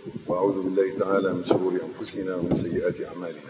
وأعوذ بالله تعالى من شرور أنفسنا ومن سيئات أعمالنا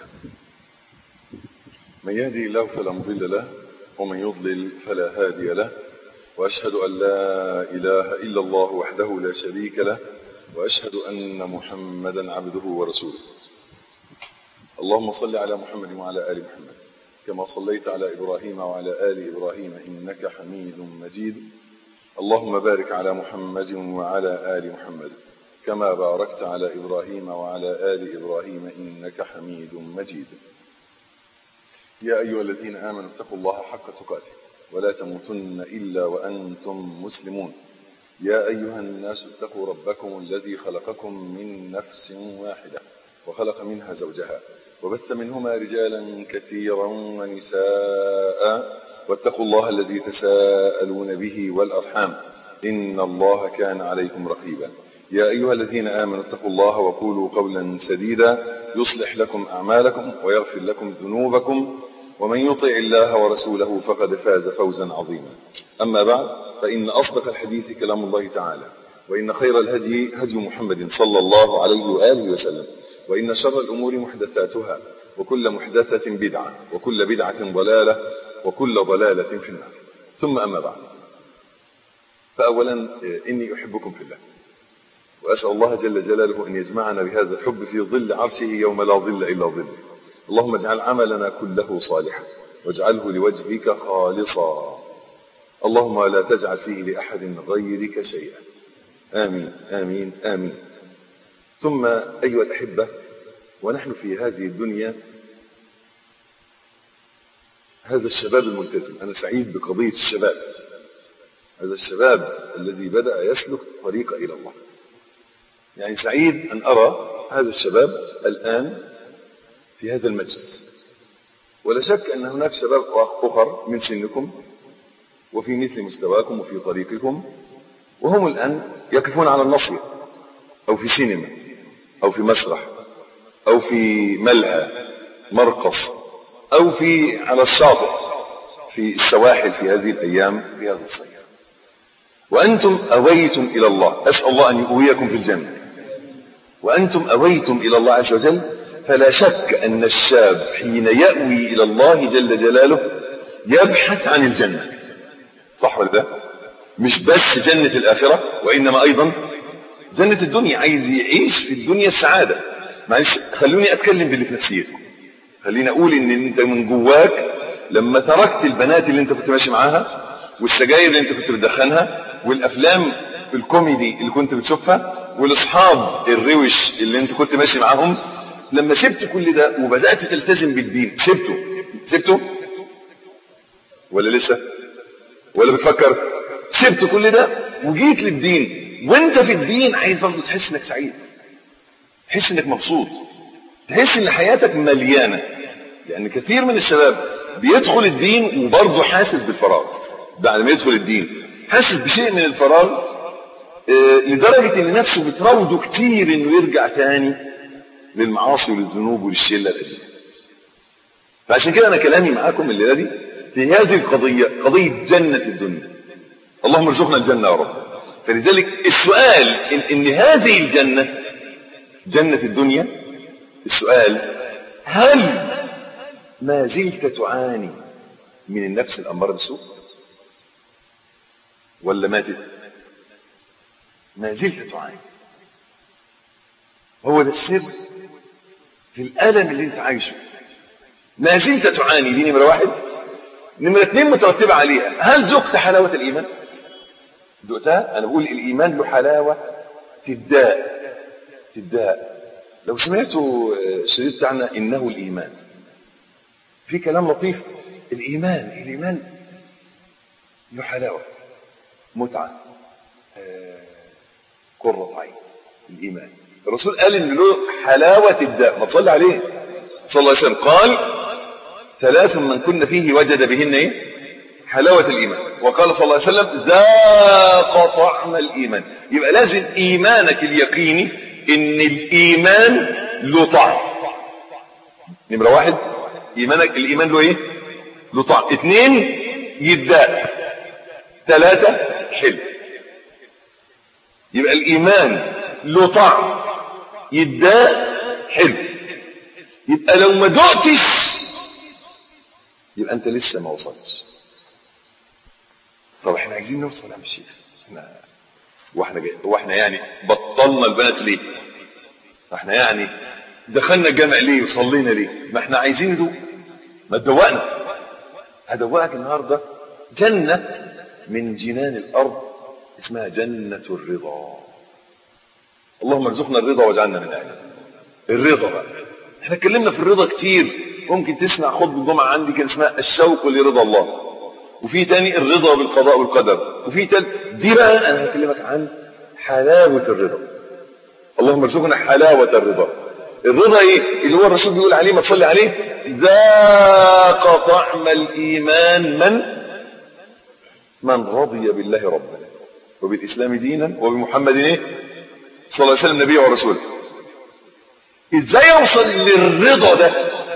من يهدي الله فلا مضل له ومن يضلل فلا هادي له وأشهد أن لا إله إلا الله وحده لا شريك له وأشهد أن محمدا عبده ورسوله اللهم صل على محمد وعلى آل محمد كما صليت على إبراهيم وعلى آل إبراهيم إنك حميد مجيد اللهم بارك على محمد وعلى آل محمد كما باركت على إبراهيم وعلى آل إبراهيم إنك حميد مجيد يا أيها الذين آمنوا اتقوا الله حق تقاته ولا تموتن إلا وأنتم مسلمون يا أيها الناس اتقوا ربكم الذي خلقكم من نفس واحدة وخلق منها زوجها وبث منهما رجالا كثيرا ونساء واتقوا الله الذي تساءلون به والأرحام إن الله كان عليكم رقيبا يا أيها الذين آمنوا اتقوا الله وقولوا قولا سديدا يصلح لكم أعمالكم ويغفر لكم ذنوبكم ومن يطع الله ورسوله فقد فاز فوزا عظيما أما بعد فإن أصدق الحديث كلام الله تعالى وإن خير الهدي هدي محمد صلى الله عليه وآله وسلم وإن شر الأمور محدثاتها وكل محدثة بدعة وكل بدعة ضلالة وكل ضلالة في النار ثم أما بعد فأولا إني أحبكم في الله وأسأل الله جل جلاله أن يجمعنا بهذا الحب في ظل عرشه يوم لا ظل إلا ظله اللهم اجعل عملنا كله صالحا واجعله لوجهك خالصا اللهم لا تجعل فيه لأحد غيرك شيئا آمين آمين آمين ثم أيها الأحبة ونحن في هذه الدنيا هذا الشباب الملتزم أنا سعيد بقضية الشباب هذا الشباب الذي بدأ يسلك طريق إلى الله يعني سعيد أن أرى هذا الشباب الآن في هذا المجلس ولا شك أن هناك شباب أخر من سنكم وفي مثل مستواكم وفي طريقكم وهم الآن يقفون على النصية أو في سينما أو في مسرح أو في ملهى مرقص أو في على الشاطئ في السواحل في هذه الأيام في هذا الصيف وأنتم أويتم إلى الله أسأل الله أن يؤويكم في الجنة وأنتم أويتم إلى الله عز وجل فلا شك أن الشاب حين يأوي إلى الله جل جلاله يبحث عن الجنة صح ولا ده مش بس جنة الآخرة وإنما أيضا جنة الدنيا عايز يعيش في الدنيا السعادة معلش خلوني أتكلم باللي في نفسيتكم خليني أقول إن أنت من جواك لما تركت البنات اللي أنت كنت ماشي معاها والسجاير اللي أنت كنت بتدخنها والأفلام الكوميدي اللي كنت بتشوفها والاصحاب الروش اللي انت كنت ماشي معاهم لما سبت كل ده وبدات تلتزم بالدين سبته سبته ولا لسه ولا بتفكر سبت كل ده وجيت للدين وانت في الدين عايز برضه تحس انك سعيد تحس انك مبسوط تحس ان حياتك مليانه لان كثير من الشباب بيدخل الدين وبرضه حاسس بالفراغ بعد ما يدخل الدين حاسس بشيء من الفراغ لدرجة ان نفسه بتراوده كتير انه يرجع تاني للمعاصي وللذنوب وللشلة القديمة فعشان كده انا كلامي معاكم الليلة دي في هذه القضية قضية جنة الدنيا اللهم ارزقنا الجنة يا رب فلذلك السؤال إن, ان هذه الجنة جنة الدنيا السؤال هل ما زلت تعاني من النفس الأمارة بالسوء ولا ماتت ما زلت تعاني هو ده السر في الألم اللي انت عايشه ما زلت تعاني دي نمرة واحد نمرة اتنين مترتبة عليها هل ذقت حلاوة الإيمان ذقتها أنا بقول الإيمان له حلاوة تداء تداء لو سمعتوا الشريط بتاعنا إنه الإيمان في كلام لطيف الإيمان الإيمان له حلاوة متعة آه قرة عين الإيمان الرسول قال إن له حلاوة الداء ما تصلي عليه صلى الله عليه وسلم قال ثلاث من كن فيه وجد بهن إيه؟ حلاوة الإيمان وقال صلى الله عليه وسلم ذاق طعم الإيمان يبقى لازم إيمانك اليقيني إن الإيمان له طعم نمرة واحد إيمانك الإيمان له إيه؟ له طعم اثنين يداء ثلاثة حلو يبقى الإيمان له طعم يداء حلو يبقى لو ما دقتش يبقى انت لسه ما وصلتش طب احنا عايزين نوصل يا عم الشيخ احنا واحنا جاي واحنا يعني بطلنا البنات ليه احنا يعني دخلنا الجامع ليه وصلينا ليه ما احنا عايزين ندوق ما تدوقنا هدوقك النهارده جنة من جنان الأرض اسمها جنة الرضا اللهم ارزقنا الرضا واجعلنا من أهله الرضا بقى احنا اتكلمنا في الرضا كتير ممكن تسمع خطبة الجمعة عندي كان اسمها الشوق لرضا الله وفي تاني الرضا بالقضاء والقدر وفي تاني دي بقى انا هكلمك عن حلاوة الرضا اللهم ارزقنا حلاوة الرضا الرضا ايه اللي هو الرسول بيقول عليه ما تصلي عليه ذاق طعم الايمان من من رضي بالله ربا وبالاسلام دينا وبمحمد ايه صلى الله عليه وسلم نبيه ورسوله ازاي اوصل للرضا ده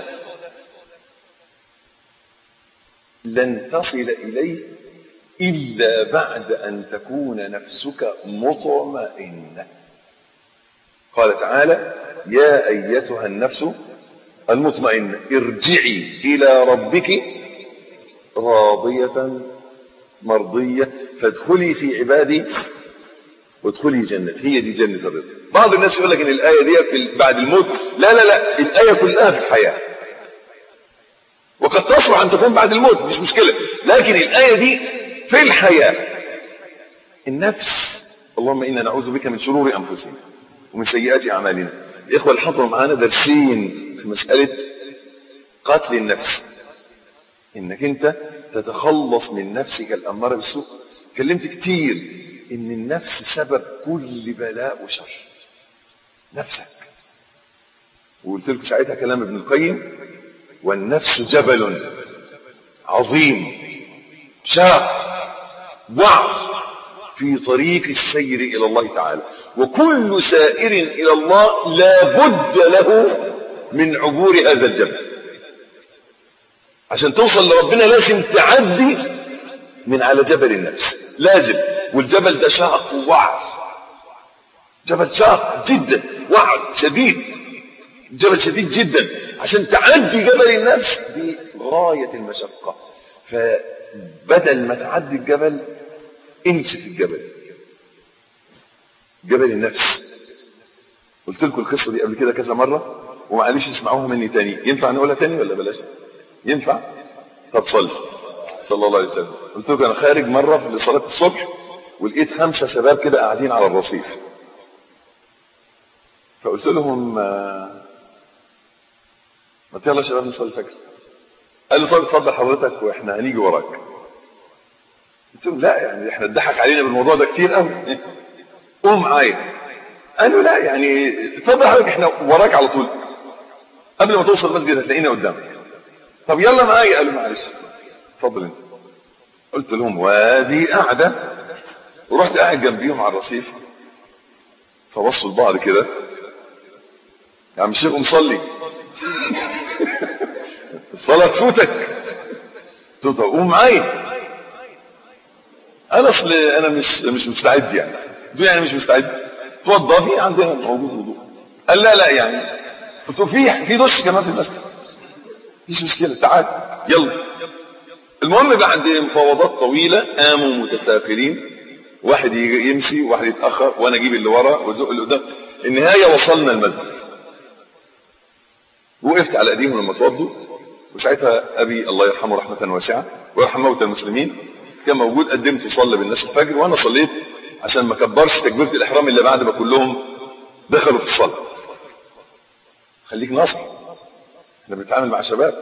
لن تصل اليه الا بعد ان تكون نفسك مطمئنه قال تعالى يا ايتها النفس المطمئنه ارجعي الى ربك راضيه مرضيه فادخلي في عبادي وادخلي جنة هي دي جنة الرضا بعض الناس يقول لك ان الآية دي في بعد الموت لا لا لا الآية كلها في الحياة وقد تصلح أن تكون بعد الموت مش مشكلة لكن الآية دي في الحياة النفس اللهم إنا نعوذ بك من شرور أنفسنا ومن سيئات أعمالنا الإخوة اللي حضروا معانا درسين في مسألة قتل النفس إنك أنت تتخلص من نفسك الأمارة بالسوء كلمت كتير ان النفس سبب كل بلاء وشر نفسك وقلت لكم ساعتها كلام ابن القيم والنفس جبل عظيم شاق وعظ في طريق السير الى الله تعالى وكل سائر الى الله لا بد له من عبور هذا الجبل عشان توصل لربنا لازم تعدي من على جبل النفس لازم والجبل ده شاق ووعد جبل شاق جدا وعد شديد جبل شديد جدا عشان تعدي جبل النفس دي غاية المشقة فبدل ما تعدي الجبل امسك الجبل جبل النفس قلت لكم القصة دي قبل كده كذا مرة ومعلش اسمعوها مني تاني ينفع نقولها تاني ولا بلاش ينفع طب صلي صلى الله عليه وسلم قلت لكم انا خارج مرة في صلاة الصبح ولقيت خمسة شباب كده قاعدين على الرصيف فقلت لهم ما يلا يا شباب نصلي الفجر قالوا طيب اتفضل حضرتك واحنا هنيجي وراك قلت لهم لا يعني احنا اتضحك علينا بالموضوع ده كتير قوي قوم معايا قالوا لا يعني اتفضل حضرتك احنا وراك على طول قبل ما توصل المسجد هتلاقينا قدامك طب يلا معايا قالوا معلش اتفضل انت قلت لهم وادي قاعده ورحت قاعد جنبيهم على الرصيف فبصوا لبعض كده يا عم الشيخ مصلي الصلاة تفوتك قلت له قوم معايا انا اصل انا مش مش مستعد يعني قلت يعني مش مستعد اتوضى في عندنا موجود وضوء قال لا لا يعني قلت له في في دش كمان في المسجد مفيش مشكله تعال يلا المهم بعد مفاوضات طويله قاموا متسافرين واحد يمشي واحد يتاخر وانا اجيب اللي ورا وازق اللي قدام النهايه وصلنا المسجد وقفت على ايديهم لما اتوضوا وساعتها ابي الله يرحمه رحمه واسعه ويرحم موتى المسلمين كان موجود قدمت وصلى بالناس الفجر وانا صليت عشان ما كبرش تكبيره الاحرام الا بعد ما كلهم دخلوا في الصلاه خليك ناصح احنا بنتعامل مع شباب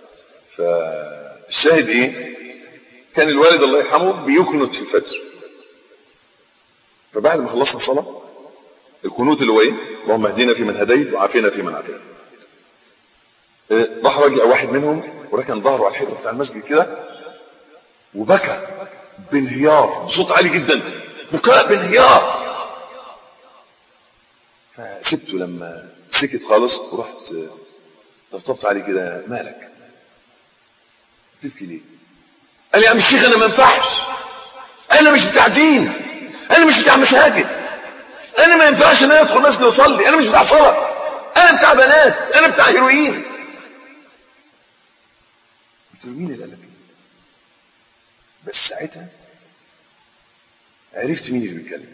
فالشاهد ايه كان الوالد الله يرحمه بيكنت في الفجر فبعد ما خلصنا الصلاه القنوت اللي هو ايه اللهم اهدنا فيمن هديت وعافينا فيمن عافيت راح راجع واحد منهم وركن ظهره على الحيطه بتاع المسجد كده وبكى بانهيار بصوت عالي جدا بكاء بانهيار فسبته لما سكت خالص ورحت طبطبت عليه كده مالك تبكي ليه قال لي يا عم الشيخ انا ما ينفعش انا مش بتاع دين انا مش بتاع مساجد انا ما ينفعش ان انا ادخل مسجد واصلي انا مش بتاع صلاه انا بتاع بنات انا بتاع هيروين قلت له مين اللي قال لك كده بس ساعتها عرفت مين اللي بيتكلم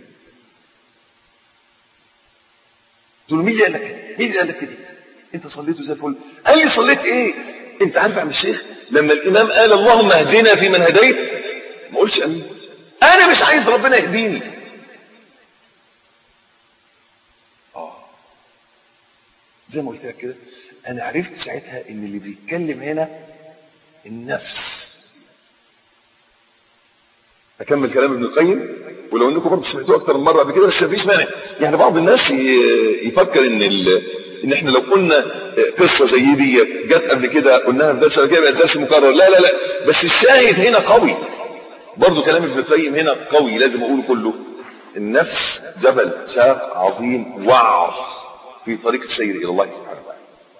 قلت له مين اللي قال لك كده مين اللي قال لك كده انت صليت زي الفل قال لي صليت ايه انت عارف يا عم الشيخ لما الامام قال اللهم اهدنا في من هديت ما قلتش امين انا مش عايز ربنا يهديني اه زي ما قلت لك كده انا عرفت ساعتها ان اللي بيتكلم هنا النفس اكمل كلام ابن القيم ولو انكم برضه سمعتوه اكتر من مره قبل كده بس مفيش مانع يعني بعض الناس ي- يفكر ان ال... ان احنا لو قلنا قصه زي دي جت قبل كده قلناها في درس قبل كده يبقى الدرس مكرر لا لا لا بس الشاهد هنا قوي برضه كلام ابن القيم هنا قوي لازم اقوله كله النفس جبل شاق عظيم وعر في طريق السير الى الله سبحانه وتعالى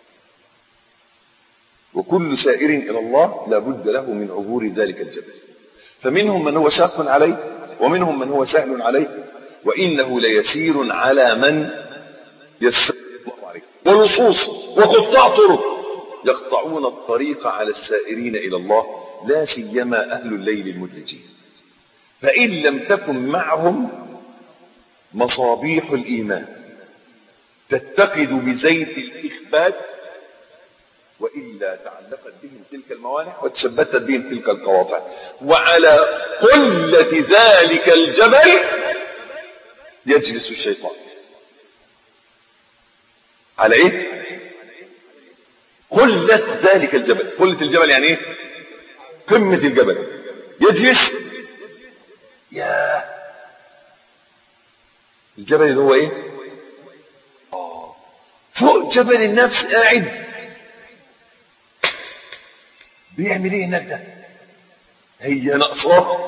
وكل سائر الى الله لابد له من عبور ذلك الجبل فمنهم من هو شاق عليه ومنهم من هو سهل عليه وانه ليسير على من يسر الله عليه ولصوص وقطاع طرق يقطعون الطريق على السائرين الى الله لا سيما اهل الليل المدلجين فان لم تكن معهم مصابيح الايمان تتقد بزيت الاخبات وإلا تعلقت بهم تلك الموانع وتثبتت بهم تلك القواطع وعلى قلة ذلك الجبل يجلس الشيطان على ايه قلة ذلك الجبل قلة الجبل يعني ايه قمة الجبل يجلس يا الجبل اللي هو ايه آه. فوق جبل النفس قاعد بيعمل ايه هناك ده هي ناقصاه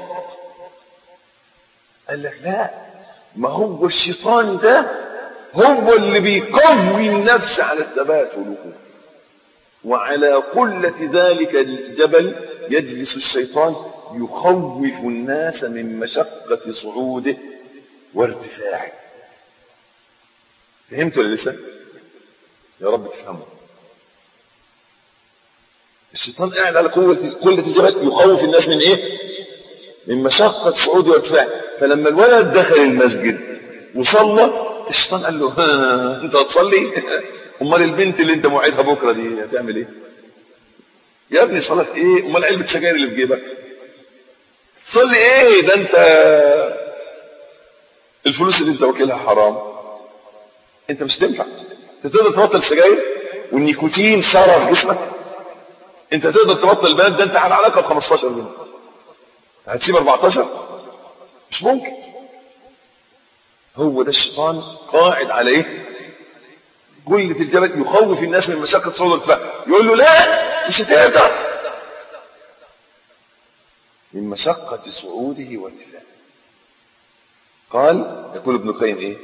قال لك لا ما هو الشيطان ده هو اللي بيقوي النفس على الثبات والوقوف وعلى قلة ذلك الجبل يجلس الشيطان يخوف الناس من مشقة صعوده وارتفاعه فهمت ولا لسه يا رب تفهموا الشيطان قاعد على قوة قلة الجبل يخوف الناس من ايه من مشقة صعود وارتفاع فلما الولد دخل المسجد وصلى الشيطان قال له ها انت هتصلي امال البنت اللي انت موعدها بكره دي هتعمل ايه يا ابني صلاة ايه امال علبة سجاير اللي في جيبك تصلي ايه ده انت الفلوس اللي انت واكلها حرام انت مش تنفع انت تقدر تبطل السجاير والنيكوتين سرى في جسمك انت تقدر تبطل البنات ده انت على علاقه ب 15 بنت هتسيب 14 مش ممكن هو ده الشيطان قاعد على ايه قلة الجبل يخوف الناس من مشقة صعود الارتفاع يقول له لا مش هتقدر من مشقة صعوده وارتفاعه قال يقول ابن القيم ايه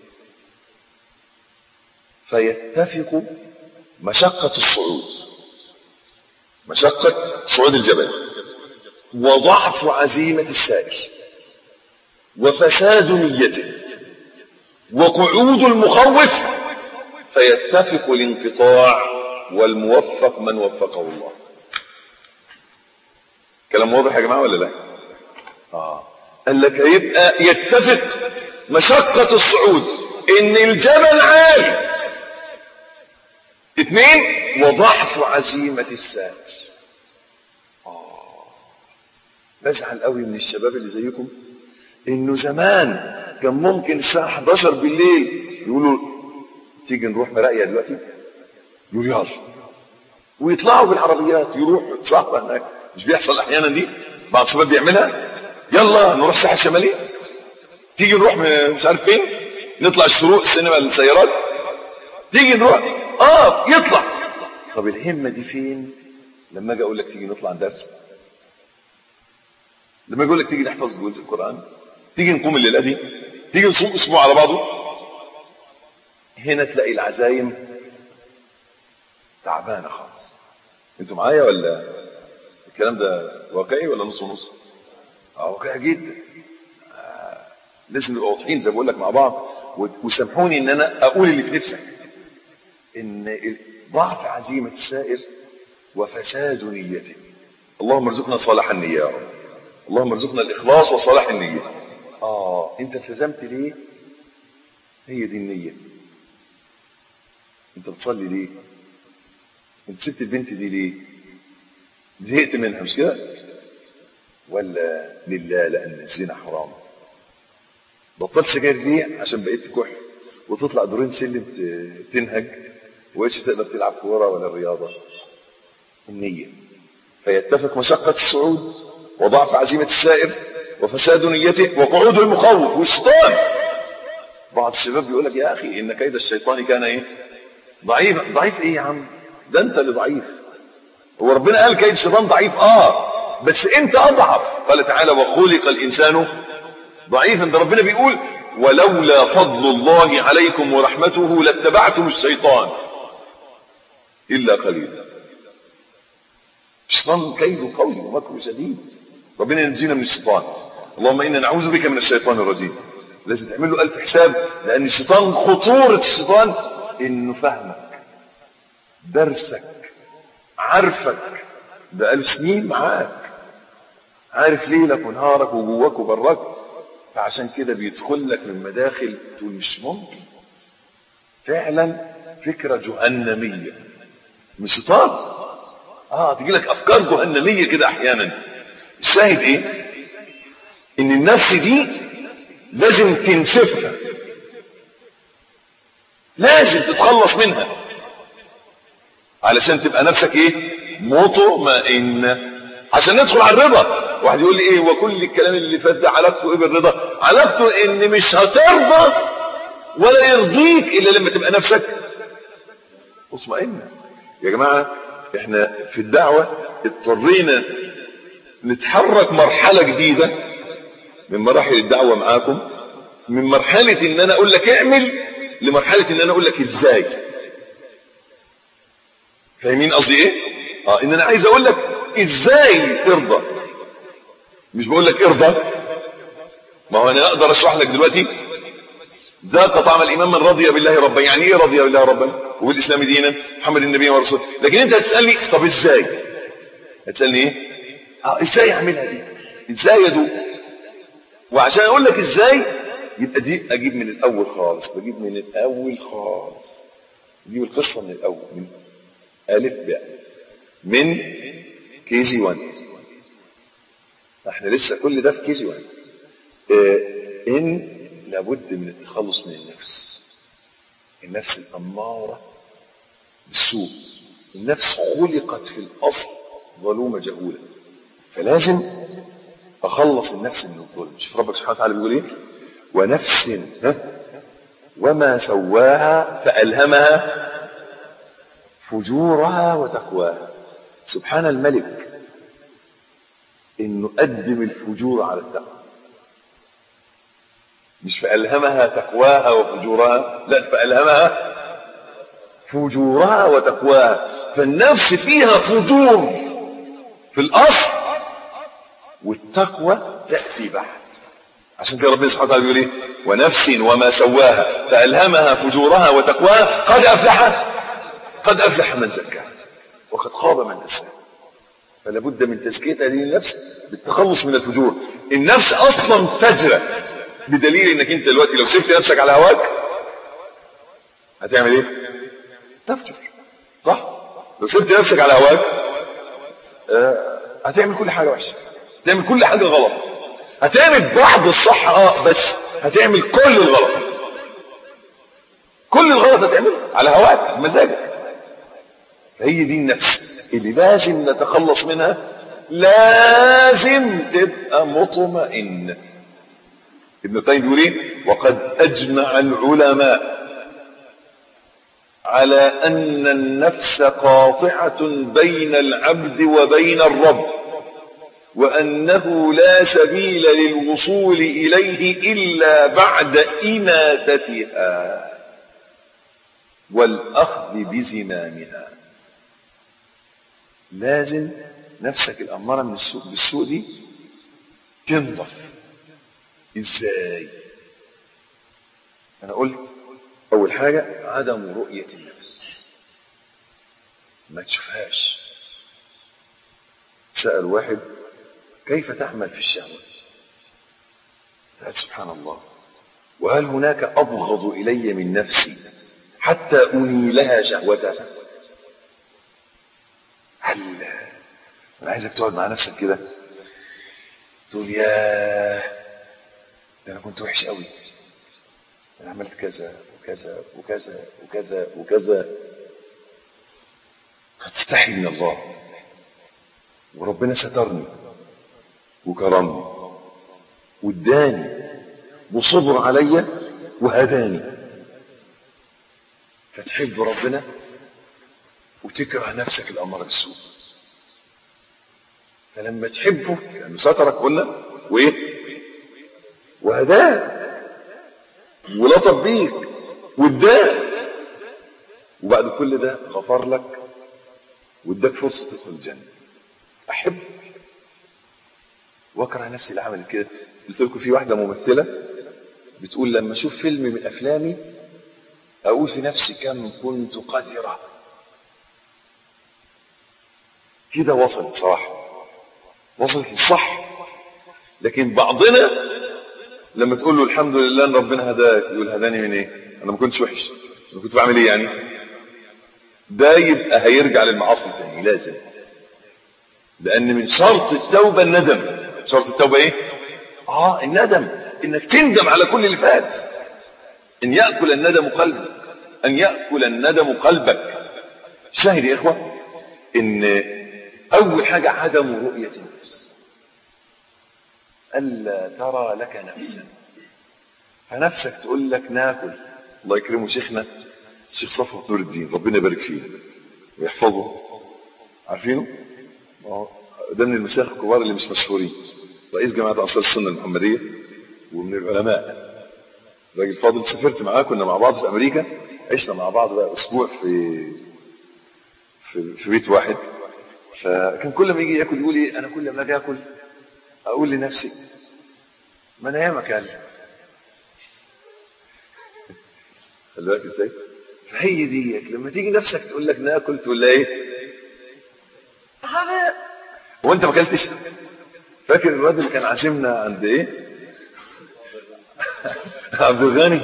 فيتفق مشقة الصعود مشقة صعود الجبل وضعف عزيمة السائر وفساد نيته وقعود المخوف فيتفق الانقطاع والموفق من وفقه الله كلام واضح يا جماعة ولا لا آه. قال لك يبقى يتفق مشقة الصعود ان الجبل عالي اثنين وضعف عزيمة السائر آه. بزعل قوي من الشباب اللي زيكم انه زمان كان ممكن الساعة 11 بالليل يقولوا تيجي نروح مراقية دلوقتي يقولوا يلا ويطلعوا بالعربيات يروحوا صحبة هناك مش بيحصل احيانا دي بعض الشباب بيعملها يلا نروح الساحة الشمالية تيجي نروح مش عارف فين نطلع الشروق السينما السيارات تيجي نروح اه يطلع طب الهمة دي فين لما اجي اقول لك تيجي نطلع درس لما اقول لك تيجي نحفظ جزء القرآن تيجي نقوم الليلة دي تيجي نصوم اسبوع على بعضه هنا تلاقي العزايم تعبانة خالص انتوا معايا ولا الكلام ده واقعي ولا نص ونص اه واقعي جدا آه. لازم نبقى واضحين زي ما بقول لك مع بعض وسامحوني ان انا اقول اللي في نفسك ان ضعف عزيمة السائر وفساد نيته اللهم ارزقنا صالح النية يا رب اللهم ارزقنا الاخلاص وصلاح النية اه انت التزمت ليه هي دي النية انت بتصلي ليه انت سبت البنت دي ليه زهقت منها مش كده ولا لله لان الزنا حرام بطلت سجاير ليه عشان بقيت كح وتطلع دورين سلم تنهج وإيش تقدر تلعب كورة ولا الرياضة النية فيتفق مشقة الصعود وضعف عزيمة السائر وفساد نيته وقعود المخوف والشيطان بعض الشباب بيقول لك يا أخي إن كيد الشيطان كان إيه ضعيف ضعيف إيه يا عم ده أنت اللي ضعيف هو ربنا قال كيد الشيطان ضعيف آه بس أنت أضعف قال تعالى وخلق الإنسان ضعيفا ده ربنا بيقول ولولا فضل الله عليكم ورحمته لاتبعتم الشيطان إلا قليلا الشيطان كيده قوي ومكره شديد ربنا ينجينا من الشيطان اللهم إنا نعوذ بك من الشيطان الرجيم لازم تعمل له ألف حساب لأن الشيطان خطورة الشيطان إنه فهمك درسك عارفك بقاله سنين معاك عارف ليلك ونهارك وجواك وبراك فعشان كده بيدخل لك من مداخل تقول مش ممكن فعلا فكرة جهنمية مش شيطان اه تجي لك افكار جهنمية كده احيانا الشاهد ايه ان النفس دي لازم تنسفها لازم تتخلص منها علشان تبقى نفسك ايه مطمئنة عشان ندخل على الرضا واحد يقول لي ايه وكل الكلام اللي فات ده علاقته ايه بالرضا علاقته ان مش هترضى ولا يرضيك الا لما تبقى نفسك مطمئنة يا جماعة احنا في الدعوة اضطرينا نتحرك مرحلة جديدة من مراحل الدعوة معاكم من مرحلة ان انا اقول لك اعمل لمرحلة ان انا اقول لك ازاي فاهمين قصدي ايه اه ان انا عايز اقول لك ازاي ترضى مش بقول لك ارضى ما هو انا اقدر اشرح لك دلوقتي ذاق طعم الايمان من رضي بالله ربا يعني ايه رضي بالله ربا وبالاسلام دينا محمد النبي ورسوله لكن انت هتسالني طب ازاي هتسالني ايه اه ازاي اعملها دي ازاي ادوق وعشان اقول لك ازاي يبقى دي اجيب من الاول خالص بجيب من الاول خالص اجيب القصه من الاول من الف باء من كي جي 1 احنا لسه كل ده في كي جي 1 اه ان لابد من التخلص من النفس النفس الاماره بالسوء النفس خلقت في الاصل ظلومه جهوله فلازم اخلص النفس من الظلم شوف ربك سبحانه وتعالى بيقول ايه ونفس ها وما سواها فالهمها فجورها وتقواها سبحان الملك انه قدم الفجور على التقوى مش فالهمها تقواها وفجورها لا فالهمها فجورها وتقواها فالنفس فيها فجور في الاصل والتقوى تاتي بعد عشان كده ربنا سبحانه وتعالى بيقول ايه ونفس وما سواها فالهمها فجورها وتقواها قد افلح قد افلح من زكاها وقد خاب من دساها فلا بد من تزكيه هذه النفس بالتخلص من الفجور النفس اصلا فجره بدليل انك انت دلوقتي لو سبت نفسك على هواك هتعمل ايه تفجر صح لو سبت نفسك على هواك آه هتعمل كل حاجه وحشه هتعمل كل حاجه غلط هتعمل بعض الصح اه بس هتعمل كل الغلط كل الغلط هتعمله على هواك بمزاجك هي دي النفس اللي لازم نتخلص منها لازم تبقى مطمئن ابن القيم بيقول ايه وقد اجمع العلماء على ان النفس قاطعه بين العبد وبين الرب وانه لا سبيل للوصول اليه الا بعد اماتتها والاخذ بزمامها لازم نفسك الاماره من السوء بالسوء دي تنضف ازاي انا قلت اول حاجة عدم رؤية النفس ما تشوفهاش سأل واحد كيف تعمل في الشهوة قال سبحان الله وهل هناك أبغض إلي من نفسي حتى أنيلها شهوتها هل أنا عايزك تقعد مع نفسك كده تقول يا ده أنا كنت وحش قوي أنا عملت كذا وكذا وكذا وكذا وكذا فتستحي من الله وربنا سترني وكرمني واداني وصبر عليا وهداني فتحب ربنا وتكره نفسك الأمر بالسوء فلما تحبه لأنه سترك قلنا وإيه وهداك ولطف بيك واداك وبعد كل ده غفر لك واداك فرصة تدخل الجنة أحب واكره نفسي اللي عملت كده قلت لكم في واحدة ممثلة بتقول لما اشوف فيلم من افلامي اقول في نفسي كم كنت قذرة كده وصلت صراحة وصلت للصح لكن بعضنا لما تقول له الحمد لله ان ربنا هداك يقول هداني من ايه انا ما كنتش وحش انا كنت بعمل ايه يعني ده يبقى هيرجع للمعاصي تاني لازم لان من شرط التوبة الندم شرط التوبة ايه اه الندم انك تندم على كل اللي فات ان يأكل الندم قلبك ان يأكل الندم قلبك شاهد يا اخوة ان اول حاجة عدم رؤية النفس الا ترى لك نفسا فنفسك تقول لك ناكل الله يكرمه شيخنا الشيخ صفوة نور الدين ربنا يبارك فيه ويحفظه عارفينه ده من المشايخ الكبار اللي مش مشهورين رئيس جماعة أنصار السنة المحمدية ومن العلماء راجل فاضل سافرت معاه كنا مع بعض في أمريكا عشنا مع بعض بقى أسبوع في في, في بيت واحد فكان كل ما يجي ياكل يقول لي أنا كل ما أجي آكل أقول لنفسي ما أنا ياما كلت خلي بالك إزاي؟ فهي ديت لما تيجي نفسك تقول لك ناكل تقول لها إيه؟ هو أنت ما أكلتش؟ فاكر الواد اللي كان عازمنا عند ايه عبد الغني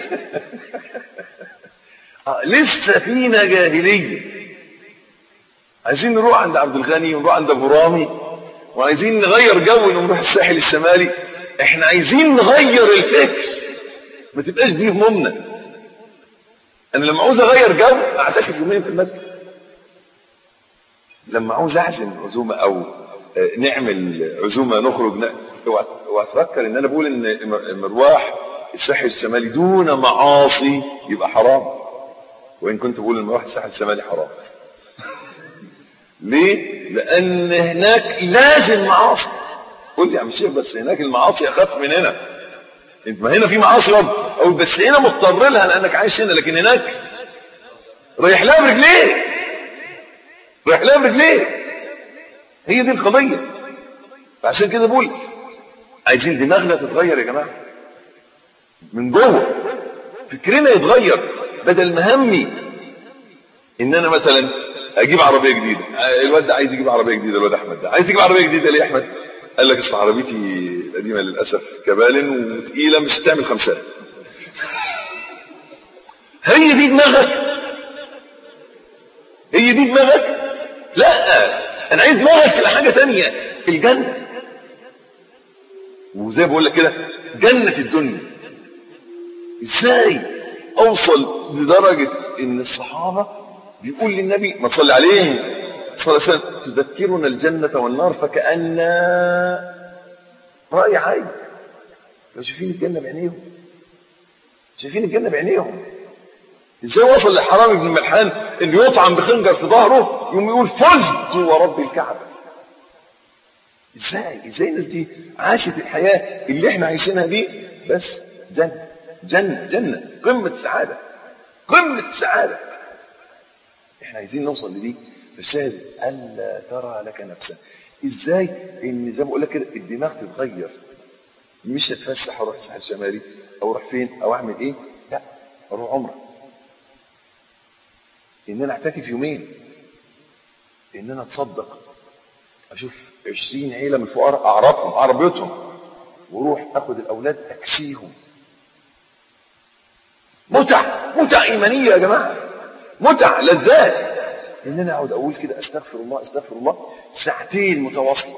آه لسه فينا جاهليه عايزين نروح عند عبد الغني ونروح عند ابو رامي وعايزين نغير جو ونروح الساحل الشمالي احنا عايزين نغير الفكر ما تبقاش دي همومنا انا لما عاوز اغير جو اعتكف يومين في المسجد لما عاوز اعزم عزومه او نعمل عزومه نخرج واتفكر ان انا بقول ان مروح الساحل الشمالي دون معاصي يبقى حرام وان كنت بقول ان مروح الساحل الشمالي حرام ليه لان هناك لازم معاصي قول لي يا عم الشيخ بس هناك المعاصي اخف من هنا انت ما هنا في معاصي برضه او بس هنا مضطر لها لانك عايش هنا لكن هناك رايح لها برجليه رايح لها برجليه هي دي القضية فعشان كده بقول عايزين دماغنا تتغير يا جماعة من جوه فكرنا يتغير بدل ما همي ان انا مثلا اجيب عربية جديدة الواد ده عايز يجيب عربية جديدة الواد احمد ده عايز يجيب عربية جديدة ليه يا احمد قال لك اسمع عربيتي القديمة للأسف كبالن وتقيلة مش هتعمل خمسات هي دي دماغك هي دي دماغك لا انا عايز دماغك تبقى حاجة تانية الجنة وزي بقول لك كده جنة الدنيا ازاي اوصل لدرجة ان الصحابة بيقول للنبي ما تصلي عليه صلى الله عليه وسلم تذكرنا الجنة والنار فكأن رأي عين لو شايفين الجنة بعينيهم شايفين الجنة بعينيهم ازاي وصل لحرام بن ملحان اللي يطعن بخنجر في ظهره يوم يقول فزت ورب الكعبة ازاي ازاي الناس دي عاشت الحياة اللي احنا عايشينها دي بس جنة جنة جنة قمة السعادة قمة السعادة احنا عايزين نوصل لدي فالشاهد ألا ترى لك نفسا ازاي ان زي ما بقول لك كده الدماغ تتغير مش هتفسح اروح الساحل الشمالي او اروح فين او اعمل ايه اروح عمره ان انا اعتكف يومين ان انا اتصدق اشوف 20 عيله من الفقراء اعرفهم اعرف بيوتهم واروح اخد الاولاد اكسيهم متع متع ايمانيه يا جماعه متع لذات ان انا اقعد اقول كده استغفر الله استغفر الله ساعتين متواصله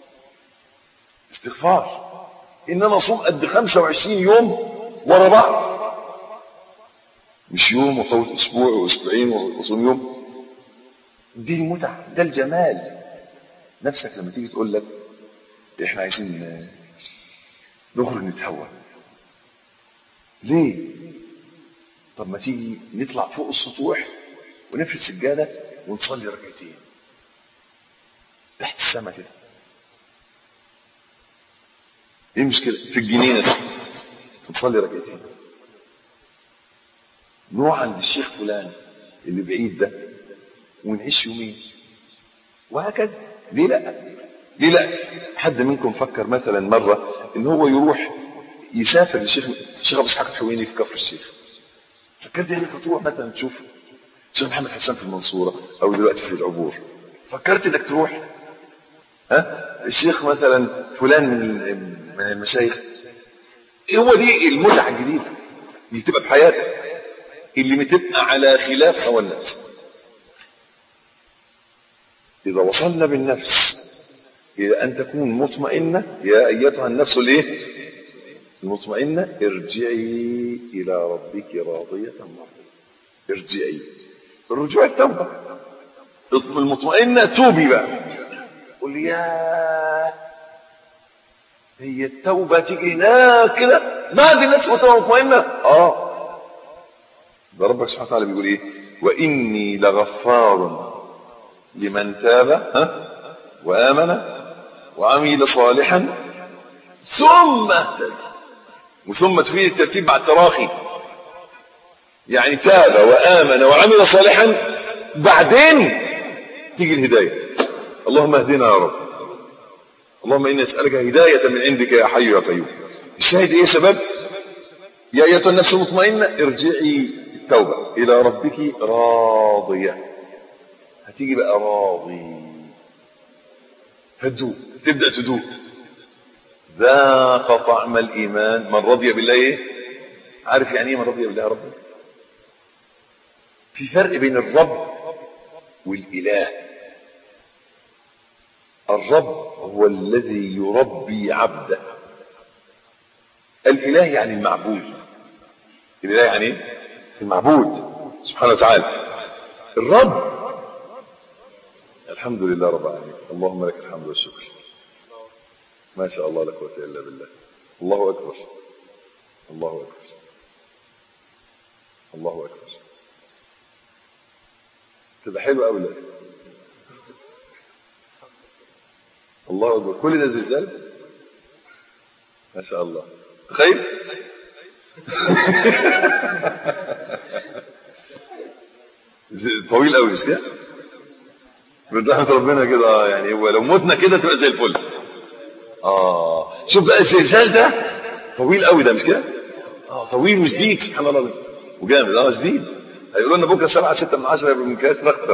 استغفار ان انا اصوم قد 25 يوم ورا بعض مش يوم وفوت اسبوع واسبوعين واصوم يوم دي المتعه ده الجمال نفسك لما تيجي تقول لك احنا عايزين نخرج نتهوى ليه طب ما تيجي نطلع فوق السطوح ونفرد سجاده ونصلي ركعتين تحت السما كده ايه المشكله في الجنينه دي نصلي ركعتين نروح عند الشيخ فلان اللي بعيد ده ونعيش يومين وهكذا ليه لا ليه لا حد منكم فكر مثلا مره ان هو يروح يسافر للشيخ الشيخ ابو اسحاق الحويني في كفر الشيخ فكرت انك تروح مثلا تشوف الشيخ محمد حسان في المنصوره او دلوقتي في العبور فكرت انك تروح ها الشيخ مثلا فلان من من المشايخ هو دي المتعه الجديده اللي تبقى في حياتك اللي بتبقى على خلاف هوى النفس إذا وصلنا بالنفس إلى أن تكون مطمئنة يا أيتها النفس الإيه؟ المطمئنة ارجعي إلى ربك راضية مرضية ارجعي الرجوع التوبة المطمئنة توبي بقى قول يا هي التوبة تيجي هناك كده بعد الناس وتبقى مطمئنة اه ده ربك سبحانه وتعالى بيقول ايه واني لغفار لمن تاب ها وامن وعمل صالحا ثم اهتدى وثم تفيد الترتيب بعد التراخي يعني تاب وامن وعمل صالحا بعدين تيجي الهدايه اللهم اهدنا يا رب اللهم اني اسالك هدايه من عندك يا حي يا قيوم الشاهد ايه يا شباب يا ايتها النفس المطمئنه ارجعي التوبه الى ربك راضيه هتيجي بقى راضي فتدوق تبدا تدوق ذاق طعم الايمان من رضي بالله ايه عارف يعني ايه من رضي بالله ربا في فرق بين الرب والاله الرب هو الذي يربي عبده الاله يعني المعبود الاله يعني ايه المعبود سبحانه وتعالى الرب الحمد لله رب العالمين اللهم لك الحمد والشكر ما شاء الله لا قوه الا بالله الله اكبر الله اكبر الله اكبر تبقى حلو قوي لك الله اكبر كل ده زلزال ما شاء الله خير طويل قوي مش كده من رحمه ربنا كده اه يعني هو لو متنا كده تبقى زي الفل اه شوف بقى الزلزال ده طويل قوي ده مش كده اه طويل وشديد سبحان الله وجامد اه شديد هيقولوا لنا بكره 7 6 من 10 يبقى من كاس اكتر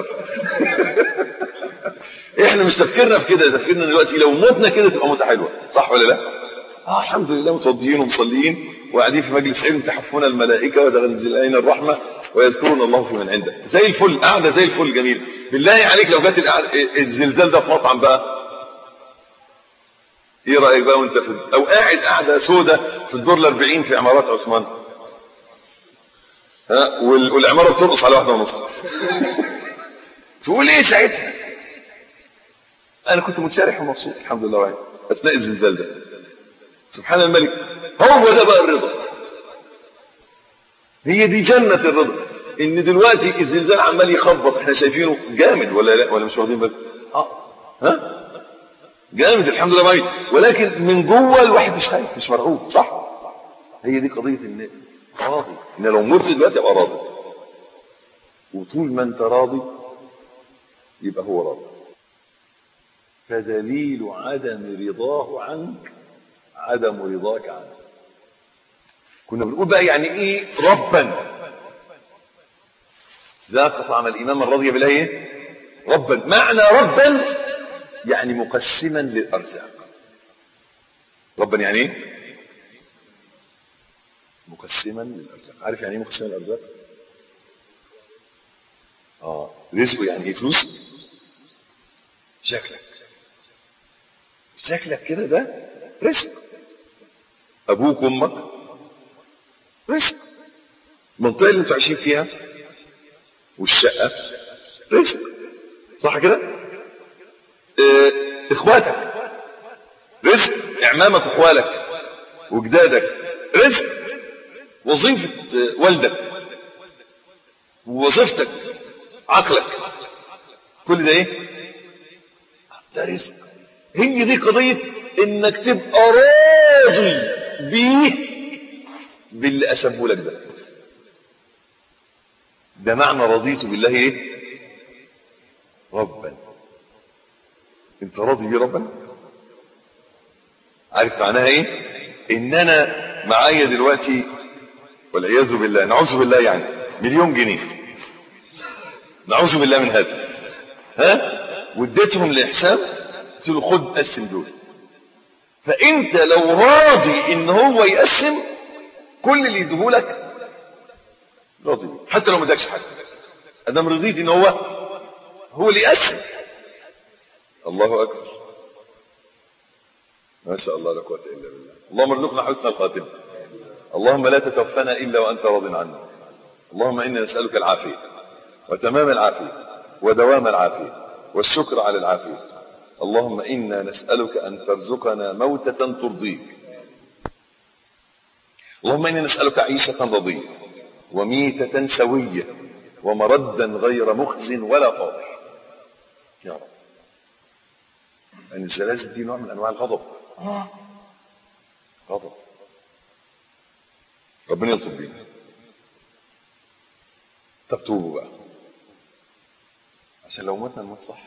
احنا مش تفكيرنا في كده تفكيرنا دلوقتي لو متنا كده تبقى موته حلوه صح ولا لا اه الحمد لله متوضيين ومصليين وقاعدين في مجلس علم تحفون الملائكه وتنزل علينا الرحمه ويذكرون الله في من عنده زي الفل قاعده زي الفل جميل بالله عليك لو جت الزلزال ده في مطعم بقى ايه رايك بقى وانت في او قاعد قاعده سودة في الدور ال40 في عمارات عثمان ها والعماره بترقص على واحده ونص تقول ايه ساعتها انا كنت متشارح ومبسوط الحمد لله وعلا اثناء الزلزال ده سبحان الملك هو ده بقى الرضا هي دي جنة الرضا ان دلوقتي الزلزال عمال يخبط احنا شايفينه جامد ولا لا ولا مش واخدين بالك اه ها جامد الحمد لله ميت ولكن من جوه الواحد مش خايف مش مرعوب صح هي دي قضيه ان راضي ان لو مت دلوقتي ابقى راضي وطول ما انت راضي يبقى هو راضي فدليل عدم رضاه عنك عدم رضاك عنه كنا بنقول بقى يعني ايه ربا ذاق طعم الإيمان من رضي بالله إيه؟ ربا معنى ربا يعني مقسما للأرزاق ربا يعني ايه مقسما للأرزاق عارف يعني ايه مقسما للأرزاق اه رزقه يعني ايه فلوس شكلك شكلك كده ده رزق ابوك وامك رزق المنطقه اللي انتوا عايشين فيها والشقه رزق صح كده اه اخواتك رزق اعمامك واخوالك وجدادك رزق وظيفه والدك ووظيفتك عقلك كل ده ايه ده رزق هي دي قضية انك تبقى راضي بيه باللي اسبه لك ده ده معنى رضيت بالله ايه ربا انت راضي بيه ربا عارف معناها ايه ان انا معايا دلوقتي والعياذ بالله نعوذ بالله يعني مليون جنيه نعوذ بالله من هذا ها واديتهم لحساب قلت له خد قسم دول فانت لو راضي ان هو يقسم كل اللي يديهولك راضي بيه. حتى لو ما ادكش حاجه ادام رضيت ان هو هو اللي يقسم الله اكبر ما شاء الله لا قوه الا بالله اللهم ارزقنا حسن الخاتمه اللهم لا تتوفنا الا وانت راض عنا اللهم انا نسالك العافيه وتمام العافيه ودوام العافيه والشكر على العافيه اللهم إنا نسألك أن ترزقنا موتة ترضيك اللهم إنا نسألك عيشة رضية وميتة سوية ومردا غير مخز ولا فاضح يا رب أن الزلازل دي نوع من أنواع الغضب غضب ربنا يلطف بينا طب توبوا بقى عشان لو متنا نموت صح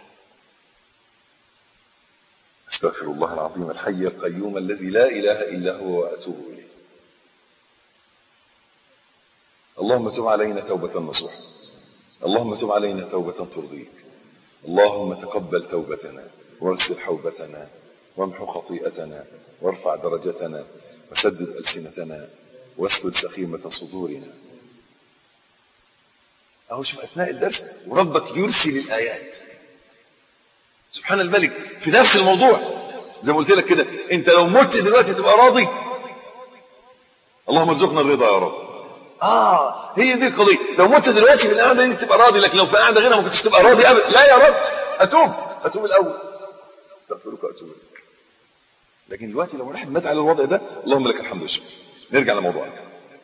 استغفر الله العظيم الحي القيوم الذي لا اله الا هو واتوب اليه اللهم تب علينا توبه نصوحا اللهم تب علينا توبه ترضيك اللهم تقبل توبتنا واغسل حوبتنا وامحو خطيئتنا وارفع درجتنا وسدد السنتنا واسلل سخيمه صدورنا اهو شوف اثناء الدرس وربك يرسل الايات سبحان الملك في نفس الموضوع زي ما قلت لك كده انت لو مت دلوقتي تبقى راضي اللهم ارزقنا الرضا يا رب اه هي دي القضيه لو مت دلوقتي في القعده دي تبقى راضي لكن لو في قعده غيرها ما كنتش تبقى راضي ابدا لا يا رب اتوب اتوب الاول استغفرك واتوب اليك لكن دلوقتي لو الواحد مات على الوضع ده اللهم لك الحمد والشكر نرجع لموضوعنا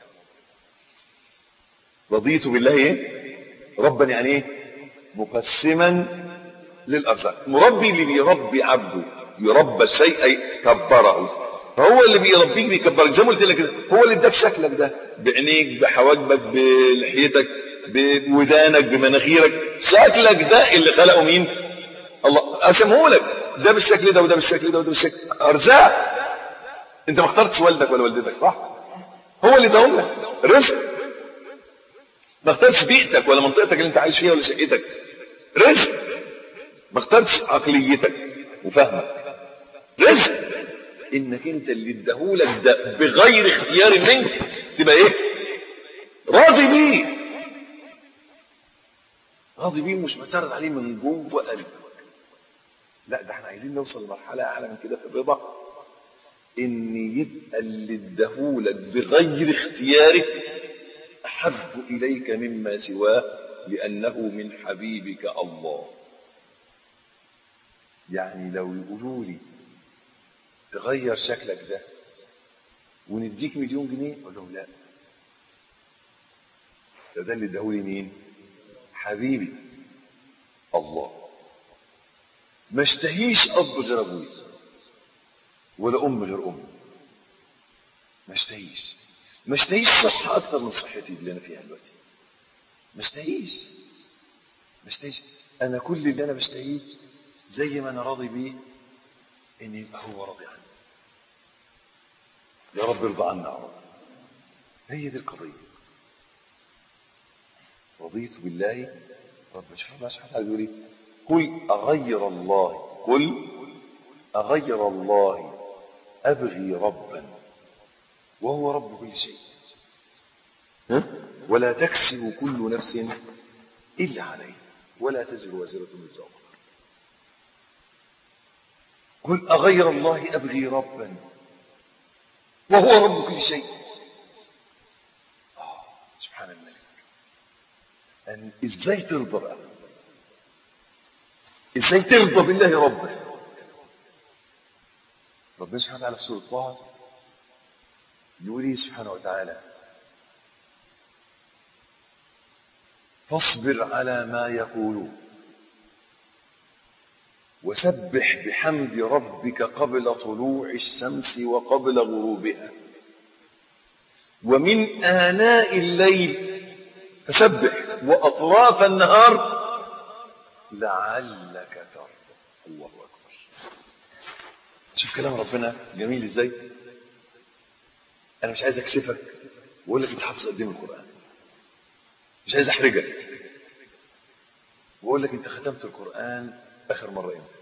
رضيت بالله ايه ربا يعني ايه مقسما للارزاق مربي اللي بيربي عبده يربى الشيء اي كبره فهو اللي بيربيك بيكبرك زي ما قلت لك كده هو اللي اداك شكلك ده بعينيك بحواجبك بلحيتك بودانك بمناخيرك شكلك ده اللي خلقه مين الله قسمه لك ده بالشكل ده وده بالشكل ده وده بالشكل ارزاق انت ما اخترتش والدك ولا والدتك صح هو اللي اداهم لك رزق ما اخترتش بيئتك ولا منطقتك اللي انت عايش فيها ولا شقتك رزق ما اخترتش عقليتك وفهمك رزق انك انت اللي اداهولك ده بغير اختيار منك تبقى ايه راضي بيه راضي بيه مش معترض عليه من جوه قلبك لا ده احنا عايزين نوصل لمرحله اعلى من كده في الرضا ان يبقى اللي اداهولك بغير اختيارك احب اليك مما سواه لانه من حبيبك الله يعني لو يقولوا لي تغير شكلك ده ونديك مليون جنيه اقول لهم لا ده ده اللي اداهولي مين حبيبي الله ما اشتهيش اب غير ابوي ولا ام غير امي ما اشتهيش ما اشتهيش صحة أكثر من صحتي اللي أنا فيها دلوقتي ما اشتهيش ما اشتهيش أنا كل اللي أنا بشتهيه زي ما أنا راضي بيه إن يبقى هو راضي عني يا رب ارضى عنا يا رب هي دي القضية رضيت بالله رب شوف الله سبحانه وتعالى بيقول ايه قل أغير الله قل أغير الله أبغي ربا وهو رب كل شيء ها؟ ولا تكسب كل نفس إلا عليه ولا تزر وازرة وزر أخرى قل أغير الله أبغي ربا وهو رب كل شيء آه سبحان الملك أن إزاي ترضى بقى إزاي ترضى بالله ربا ربنا سبحانه وتعالى في سورة طه يقول إيه سبحانه وتعالى فاصبر على ما يقولون وسبح بحمد ربك قبل طلوع الشمس وقبل غروبها ومن آناء الليل فسبح وأطراف النهار لعلك ترضى الله أكبر شوف كلام ربنا جميل ازاي انا مش عايز اكسفك واقول لك انت حافظ قد ايه من القران مش عايز احرجك واقول لك انت ختمت القران اخر مره امتى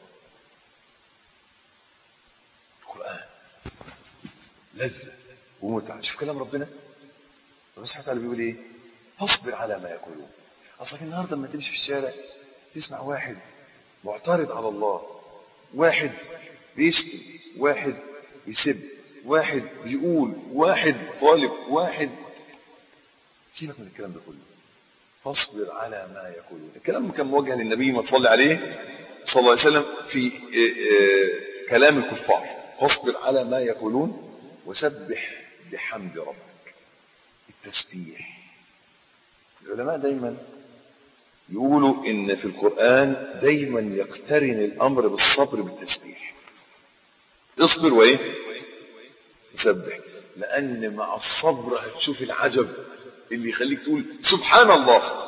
القران لذه ومتعه شوف كلام ربنا ربنا سبحانه وتعالى بيقول ايه فاصبر على ما يقولون اصلك النهارده لما تمشي في الشارع تسمع واحد معترض على الله واحد بيشتم واحد يسب واحد بيقول واحد طالب واحد سيبك من الكلام ده كله فاصبر على ما يقولون الكلام كان موجه للنبي ما تصلي عليه صلى الله عليه وسلم في كلام الكفار فاصبر على ما يقولون وسبح بحمد ربك التسبيح العلماء دايما يقولوا ان في القرآن دايما يقترن الامر بالصبر بالتسبيح اصبر وايه سبح لان مع الصبر هتشوف العجب اللي يخليك تقول سبحان الله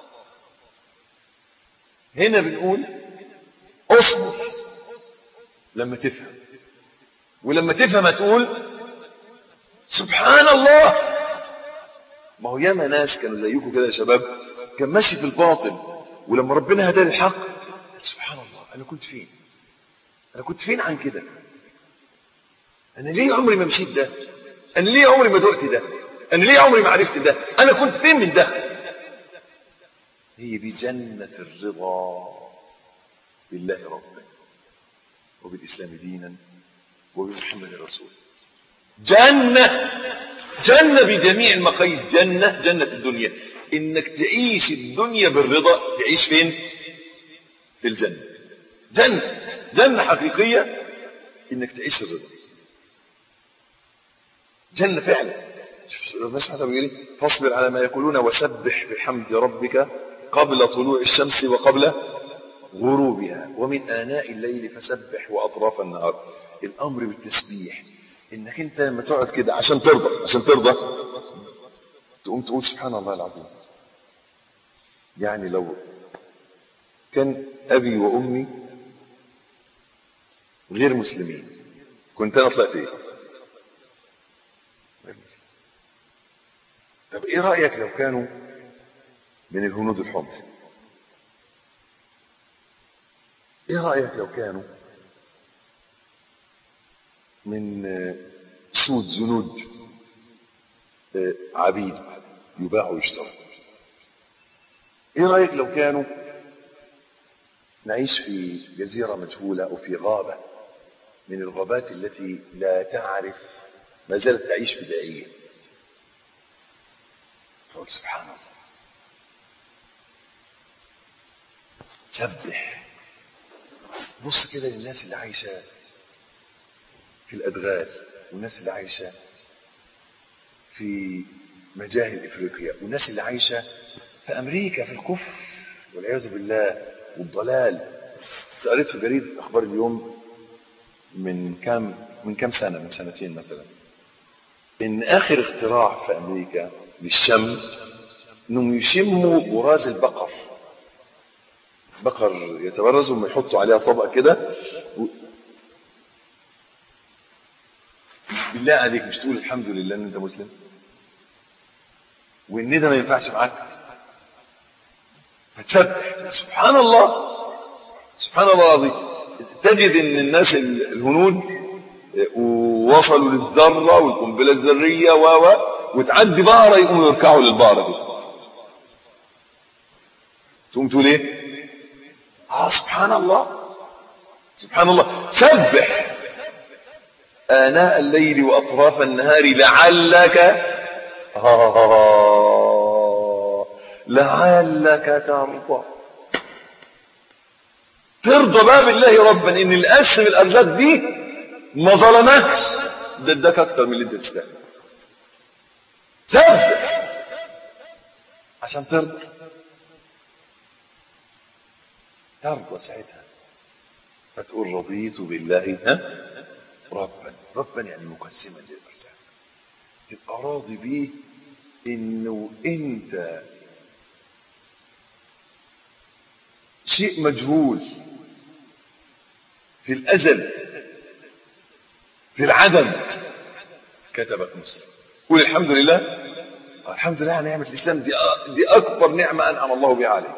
هنا بنقول اصبر لما تفهم ولما تفهم هتقول سبحان الله ما هو ياما ناس كانوا زيكم كده يا شباب كان ماشي في الباطل ولما ربنا هداه للحق سبحان الله انا كنت فين انا كنت فين عن كده انا ليه عمري ما مشيت ده انا ليه عمري ما دقت ده انا ليه عمري ما عرفت ده انا كنت فين من ده هي دي جنة الرضا بالله ربا وبالإسلام دينا وبمحمد رسول جنة جنة بجميع المقاييس جنة جنة الدنيا انك تعيش الدنيا بالرضا تعيش فين في الجنة جنة جنة حقيقية انك تعيش الرضا جنة فعلا ربنا سبحانه وتعالى بيقول فاصبر على ما يقولون وسبح بحمد ربك قبل طلوع الشمس وقبل غروبها ومن آناء الليل فسبح وأطراف النهار الأمر بالتسبيح إنك أنت لما تقعد كده عشان ترضى عشان ترضى تقوم تقول سبحان الله العظيم يعني لو كان أبي وأمي غير مسلمين كنت أنا طلعت إيه غير مسلم طب إيه رأيك لو كانوا من الهنود الحمر إيه رأيك لو كانوا من سود زنود عبيد يباع ويشترى ايه رايك لو كانوا نعيش في جزيره مجهوله او في غابه من الغابات التي لا تعرف ما زالت تعيش بدائيه قول سبحان الله سبح بص كده للناس اللي عايشه في الادغال والناس اللي عايشه في مجاهل افريقيا والناس اللي عايشه في امريكا في الكفر والعياذ بالله والضلال قريت في جريده اخبار اليوم من كام من كام سنه من سنتين مثلا ان اخر اختراع في امريكا للشم انهم يشموا براز البقر بقر يتبرز وما يحطوا عليها طبق كده و... بالله عليك مش تقول الحمد لله ان انت مسلم وان ده ما ينفعش معاك فتسبح سبحان الله سبحان الله العظيم تجد ان الناس الهنود وصلوا للذرة والقنبلة الذرية و و وتعدي بقرة يقوموا يركعوا للبقرة دي تقوم تقول ايه؟ اه سبحان الله سبحان الله سبح آناء الليل وأطراف النهار لعلك آه لعلك ترضى ترضى بقى بالله ربا ان اللي قسم الارزاق دي ما ظلمكش ده اداك اكتر من اللي انت تستاهل سبح عشان ترضى ترضى ساعتها فتقول رضيت بالله ها ربا ربا يعني مقسما للارزاق تبقى راضي بيه انه انت شيء مجهول في الازل في العدم كتبك مسلم قول الحمد لله الحمد لله على نعمه الاسلام دي دي اكبر نعمه انعم الله بها عليك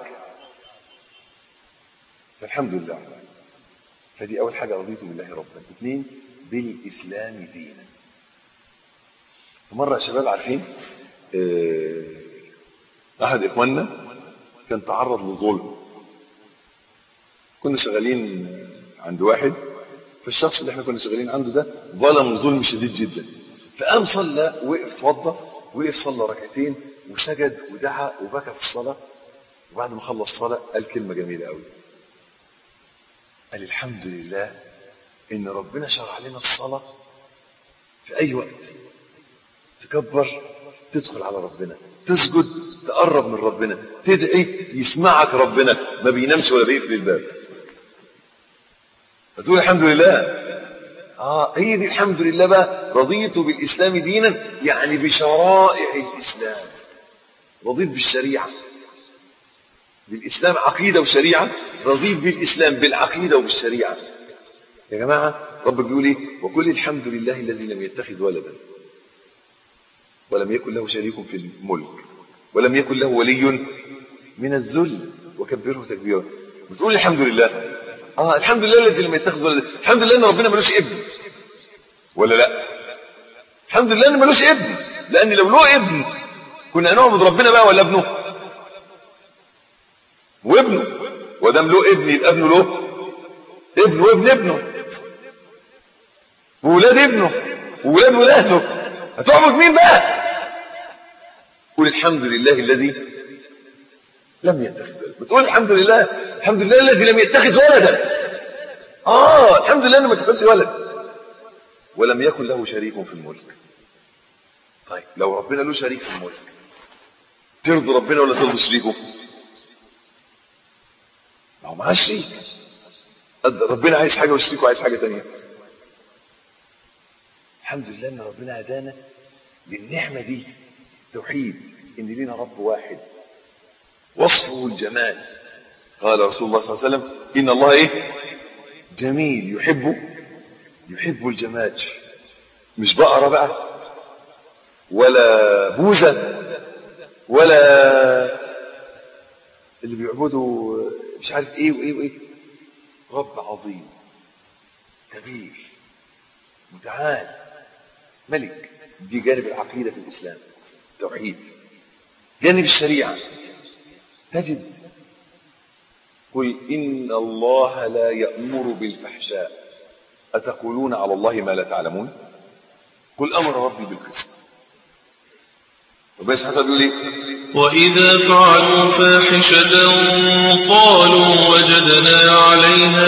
فالحمد لله فدي اول حاجه رضيت بالله ربا اثنين بالاسلام دينا فمره يا شباب عارفين اه احد اخواننا كان تعرض للظلم كنا شغالين عند واحد فالشخص اللي احنا كنا شغالين عنده ده ظلم ظلم شديد جدا فقام صلى وقف وضى وقف صلى ركعتين وسجد ودعا وبكى في الصلاه وبعد ما خلص الصلاه قال كلمه جميله قوي قال الحمد لله ان ربنا شرع لنا الصلاه في اي وقت تكبر تدخل على ربنا تسجد تقرب من ربنا تدعي يسمعك ربنا ما بينامش ولا بيقفل الباب فتقول الحمد لله اه هي دي الحمد لله بقى رضيت بالاسلام دينا يعني بشرائع الاسلام رضيت بالشريعه بالاسلام عقيده وشريعه رضيت بالاسلام بالعقيده وبالشريعه يا جماعه رب بيقول ايه وكل الحمد لله الذي لم يتخذ ولدا ولم يكن له شريك في الملك ولم يكن له ولي من الذل وكبره تكبيرا بتقول الحمد لله اه الحمد لله الذي لم يتخذ ولدا الحمد لله ان ربنا ملوش ابن ولا لا الحمد لله ان ملوش ابن لان لو له ابن كنا هنعبد ربنا بقى ولا ابنه وابنه ودام له ابن يبقى ابنه له ابن وابن ابنه وولاد ابنه وولاد ولاده هتعبد مين بقى قول الحمد لله الذي لم يتخذ ولدا بتقول الحمد لله الحمد لله الذي لم يتخذ ولدا اه الحمد لله انه ما اتخذش ولد ولم يكن له شريك في الملك طيب لو ربنا له شريك في الملك ترضي ربنا ولا ترضي شريكه ما هو معاه شريك ربنا عايز حاجه وشريكه عايز حاجه تانية الحمد لله ان ربنا هدانا للنعمه دي توحيد ان لنا رب واحد وصفه الجمال قال رسول الله صلى الله عليه وسلم ان الله ايه جميل يحب يحب الجمال مش بقره بقى ولا بوزه ولا اللي بيعبدوا مش عارف ايه وايه وايه رب عظيم كبير متعال ملك دي جانب العقيده في الاسلام توحيد جانب الشريعه تجد قل ان الله لا يامر بالفحشاء اتقولون على الله ما لا تعلمون قل امر ربي بالقسط ربنا سبحانه وتعالى بيقول ايه وإذا فعلوا فاحشة قالوا وجدنا عليها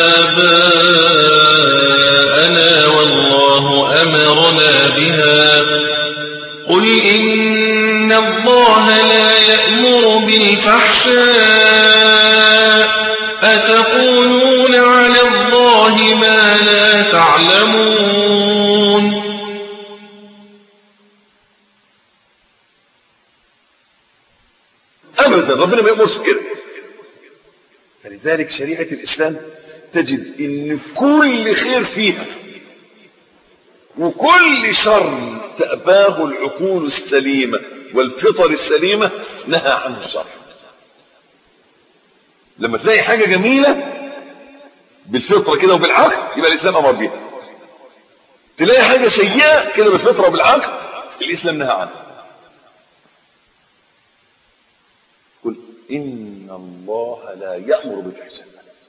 آباءنا والله أمرنا بها قل إن الله لا يأمر بالفحشاء أتقولون على الله ما لا تعلمون ابدا ربنا ما يامرش بكده فلذلك شريعه الاسلام تجد ان كل خير فيها وكل شر تأباه العقول السليمة والفطر السليمة نهى عنه الشرع لما تلاقي حاجة جميلة بالفطرة كده وبالعقل يبقى الإسلام أمر بيها تلاقي حاجة سيئة كده بالفطرة وبالعقل الإسلام نهى عنها قل إن الله لا يأمر بالفحشاء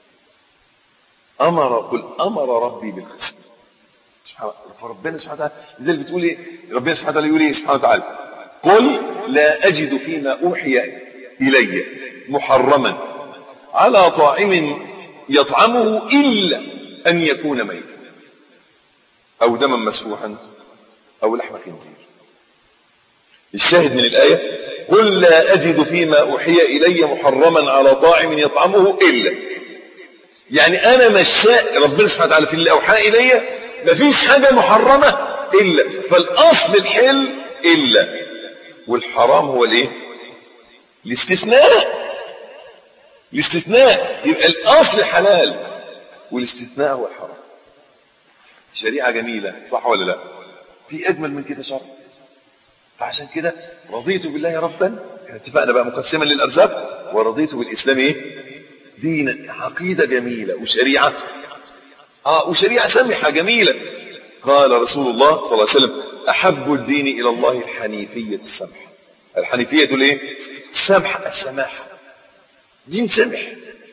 أمر قل أمر ربي بالقسط سبحان فربنا سبحانه وتعالى لذلك بتقول إيه ربنا سبحانه وتعالى يقول إيه سبحانه وتعالى قل لا أجد فيما أوحي إلي محرما على طاعم يطعمه إلا أن يكون ميتا أو دما مسفوحا أو لحم خنزير الشاهد من الآية قل لا أجد فيما أوحي إلي محرما على طاعم يطعمه إلا يعني أنا مشاء ربنا سبحانه وتعالى في اللي أوحى إلي مفيش حاجة محرمة إلا فالأصل الحل إلا والحرام هو الايه الاستثناء الاستثناء يبقى الأصل حلال والاستثناء هو الحرام شريعة جميلة صح ولا لا في أجمل من كده شرع فعشان كده رضيت بالله ربا اتفقنا بقى مقسما للأرزاق ورضيت بالإسلام إيه دينا عقيدة جميلة وشريعة آه وشريعة سمحة جميلة قال رسول الله صلى الله عليه وسلم أحب الدين إلى الله الحنيفية السمحة الحنيفية الايه السمحة السماحة دين سمح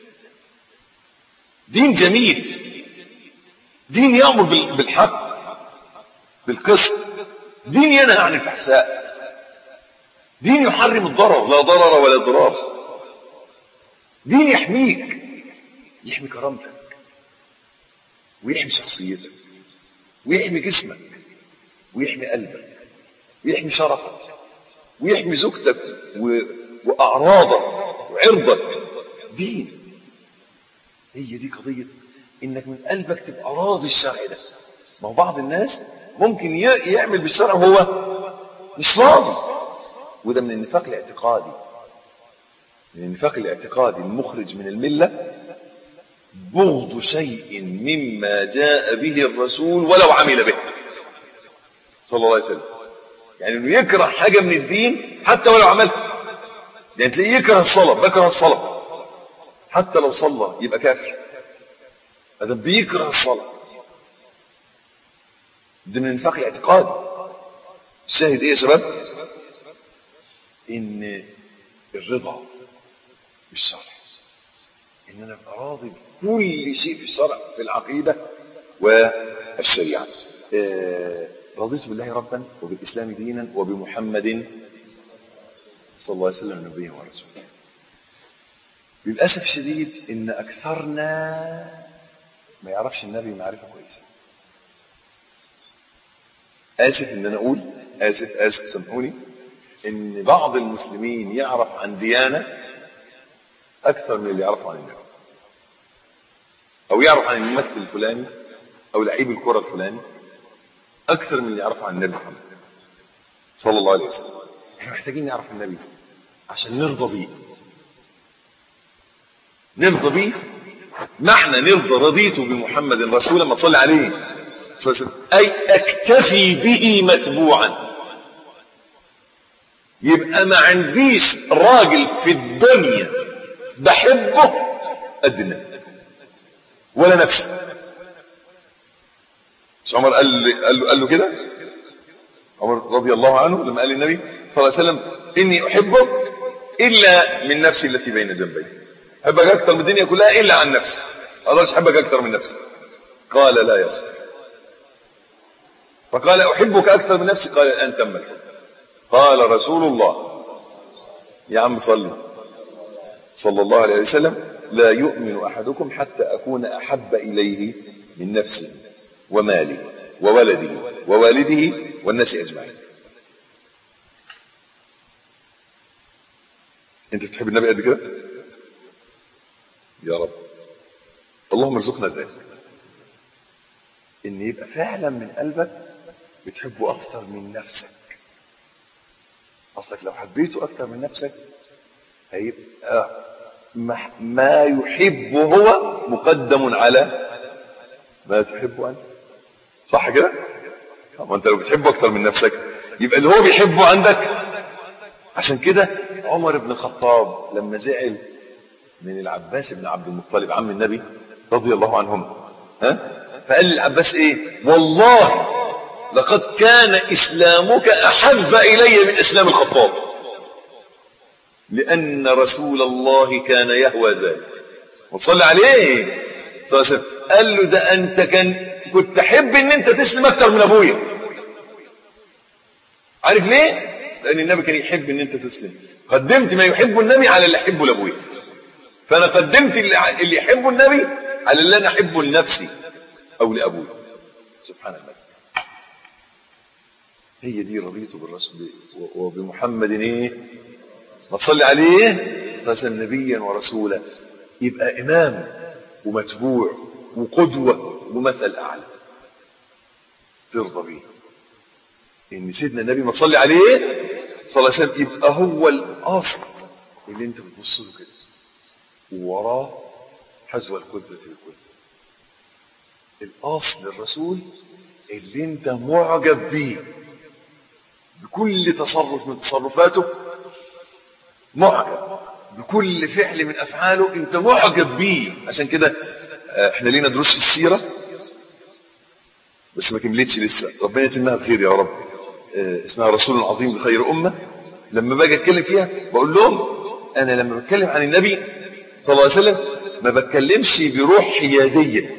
دين جميل دين يأمر بالحق بالقسط دين ينهى عن الفحشاء دين يحرم الضرر لا ضرر ولا ضرار دين يحميك يحمي كرامتك ويحمي شخصيتك ويحمي جسمك ويحمي قلبك ويحمي شرفك ويحمي زوجتك و... وأعراضك وعرضك دين هي دي قضية انك من قلبك تبقى راضي الشرع ده ما هو بعض الناس ممكن ي... يعمل بالشرع وهو مش راضي وده من النفاق الاعتقادي من النفاق الاعتقادي المخرج من الملة بغض شيء مما جاء به الرسول ولو عمل به صلى الله عليه وسلم يعني انه يكره حاجة من الدين حتى ولو عملها يعني تلاقيه يكره الصلاة بكره الصلاة حتى لو صلى يبقى كافر هذا بيكره الصلاة ده من النفاق الاعتقادي الشاهد ايه يا شباب ان الرضا بالشرع ان انا ابقى راضي بكل شيء في الشرع في العقيدة والشريعة آه رضيت بالله ربا وبالإسلام دينا وبمحمد صلى الله عليه وسلم نبيا ورسولا للأسف الشديد إن أكثرنا ما يعرفش النبي معرفة كويسة آسف إن أنا أقول آسف آسف سامحوني إن بعض المسلمين يعرف عن ديانة أكثر من اللي يعرفه عن النبي أو يعرف عن الممثل الفلاني أو لعيب الكرة الفلاني أكثر من اللي يعرفه عن النبي محمد صلى الله عليه وسلم احنا محتاجين نعرف النبي عشان نرضى بيه نرضى بيه معنى نرضى رضيت بمحمد رسولا ما تصلي عليه صلى الله عليه وسلم أي أكتفي به متبوعا يبقى ما عنديش راجل في الدنيا بحبه قد النبي ولا نفسي مش عمر قال قال له, قال له كده عمر رضي الله عنه لما قال للنبي صلى الله عليه وسلم إني أحبك إلا من نفسي التي بين جنبي أحبك أكثر من الدنيا كلها إلا عن نفسي أقدرش أحبك أكثر من نفسي قال لا يصح فقال أحبك أكثر من نفسي قال الآن تم الحب قال رسول الله يا عم صلي صلى الله عليه وسلم لا يؤمن أحدكم حتى أكون أحب إليه من نفسه وماله وولده ووالده والناس أجمعين انت بتحب النبي قد كده يا رب اللهم ارزقنا ذلك ان يبقى فعلا من قلبك بتحبه اكثر من نفسك اصلك لو حبيته اكثر من نفسك هيبقى ما يحبه هو مقدم على ما تحبه انت صح كده طب انت لو بتحبه اكثر من نفسك يبقى اللي هو بيحبه عندك عشان كده عمر بن الخطاب لما زعل من العباس بن عبد المطلب عم النبي رضي الله عنهم ها فقال للعباس ايه والله لقد كان اسلامك احب الي من اسلام الخطاب لان رسول الله كان يهوى ذلك وصلى عليه صلى الله عليه وسلم قال له ده انت كان كنت احب ان انت تسلم اكتر من ابويا عارف ليه لان النبي كان يحب ان انت تسلم قدمت ما يحبه النبي على اللي يحبه لابويا فانا قدمت اللي اللي يحبه النبي على اللي انا احبه لنفسي او لابويا سبحان الله هي دي رضيت بالرسول وبمحمد ايه ما تصلي عليه صلى الله عليه وسلم نبيا ورسولا يبقى امام ومتبوع وقدوه ومثل اعلى ترضى بيه ان سيدنا النبي ما تصلي عليه صلى الله عليه وسلم يبقى هو الاصل اللي انت بتبص له كده ووراه حذو الكذة بالكذة الاصل الرسول اللي انت معجب بيه بكل تصرف من تصرفاته معجب بكل فعل من افعاله انت معجب بيه عشان كده احنا لينا دروس في السيره بس ما كملتش لسه ربنا يتمها بخير يا رب اه اسمها رسول عظيم بخير امه لما باجي اتكلم فيها بقول لهم انا لما بتكلم عن النبي صلى الله عليه وسلم ما بتكلمش بروح حياديه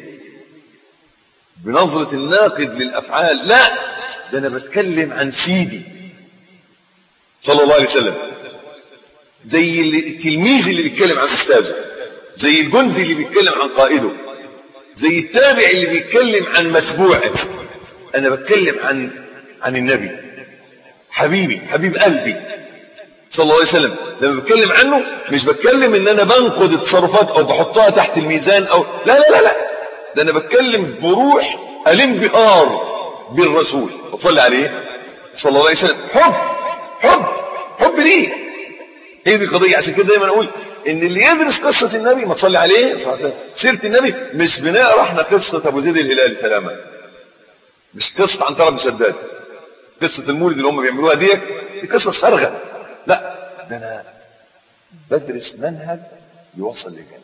بنظره الناقد للافعال لا ده انا بتكلم عن سيدي صلى الله عليه وسلم زي التلميذ اللي بيتكلم عن استاذه زي الجندي اللي بيتكلم عن قائده زي التابع اللي بيتكلم عن متبوعه انا بتكلم عن عن النبي حبيبي حبيب قلبي صلى الله عليه وسلم لما بتكلم عنه مش بتكلم ان انا بنقد التصرفات او بحطها تحت الميزان او لا لا لا لا ده انا بتكلم بروح الانبهار بالرسول وصلي عليه صلى الله عليه وسلم حب حب حب ليه هي دي القضيه عشان كده دايما اقول ان اللي يدرس قصه النبي ما تصلي عليه صلى الله عليه وسلم سيره النبي مش بنقرا احنا قصه ابو زيد الهلالي سلاما مش قصه عنتر بن شداد قصه المولد اللي هم بيعملوها دي دي قصه فارغه لا ده انا بدرس منهج يوصل للجنه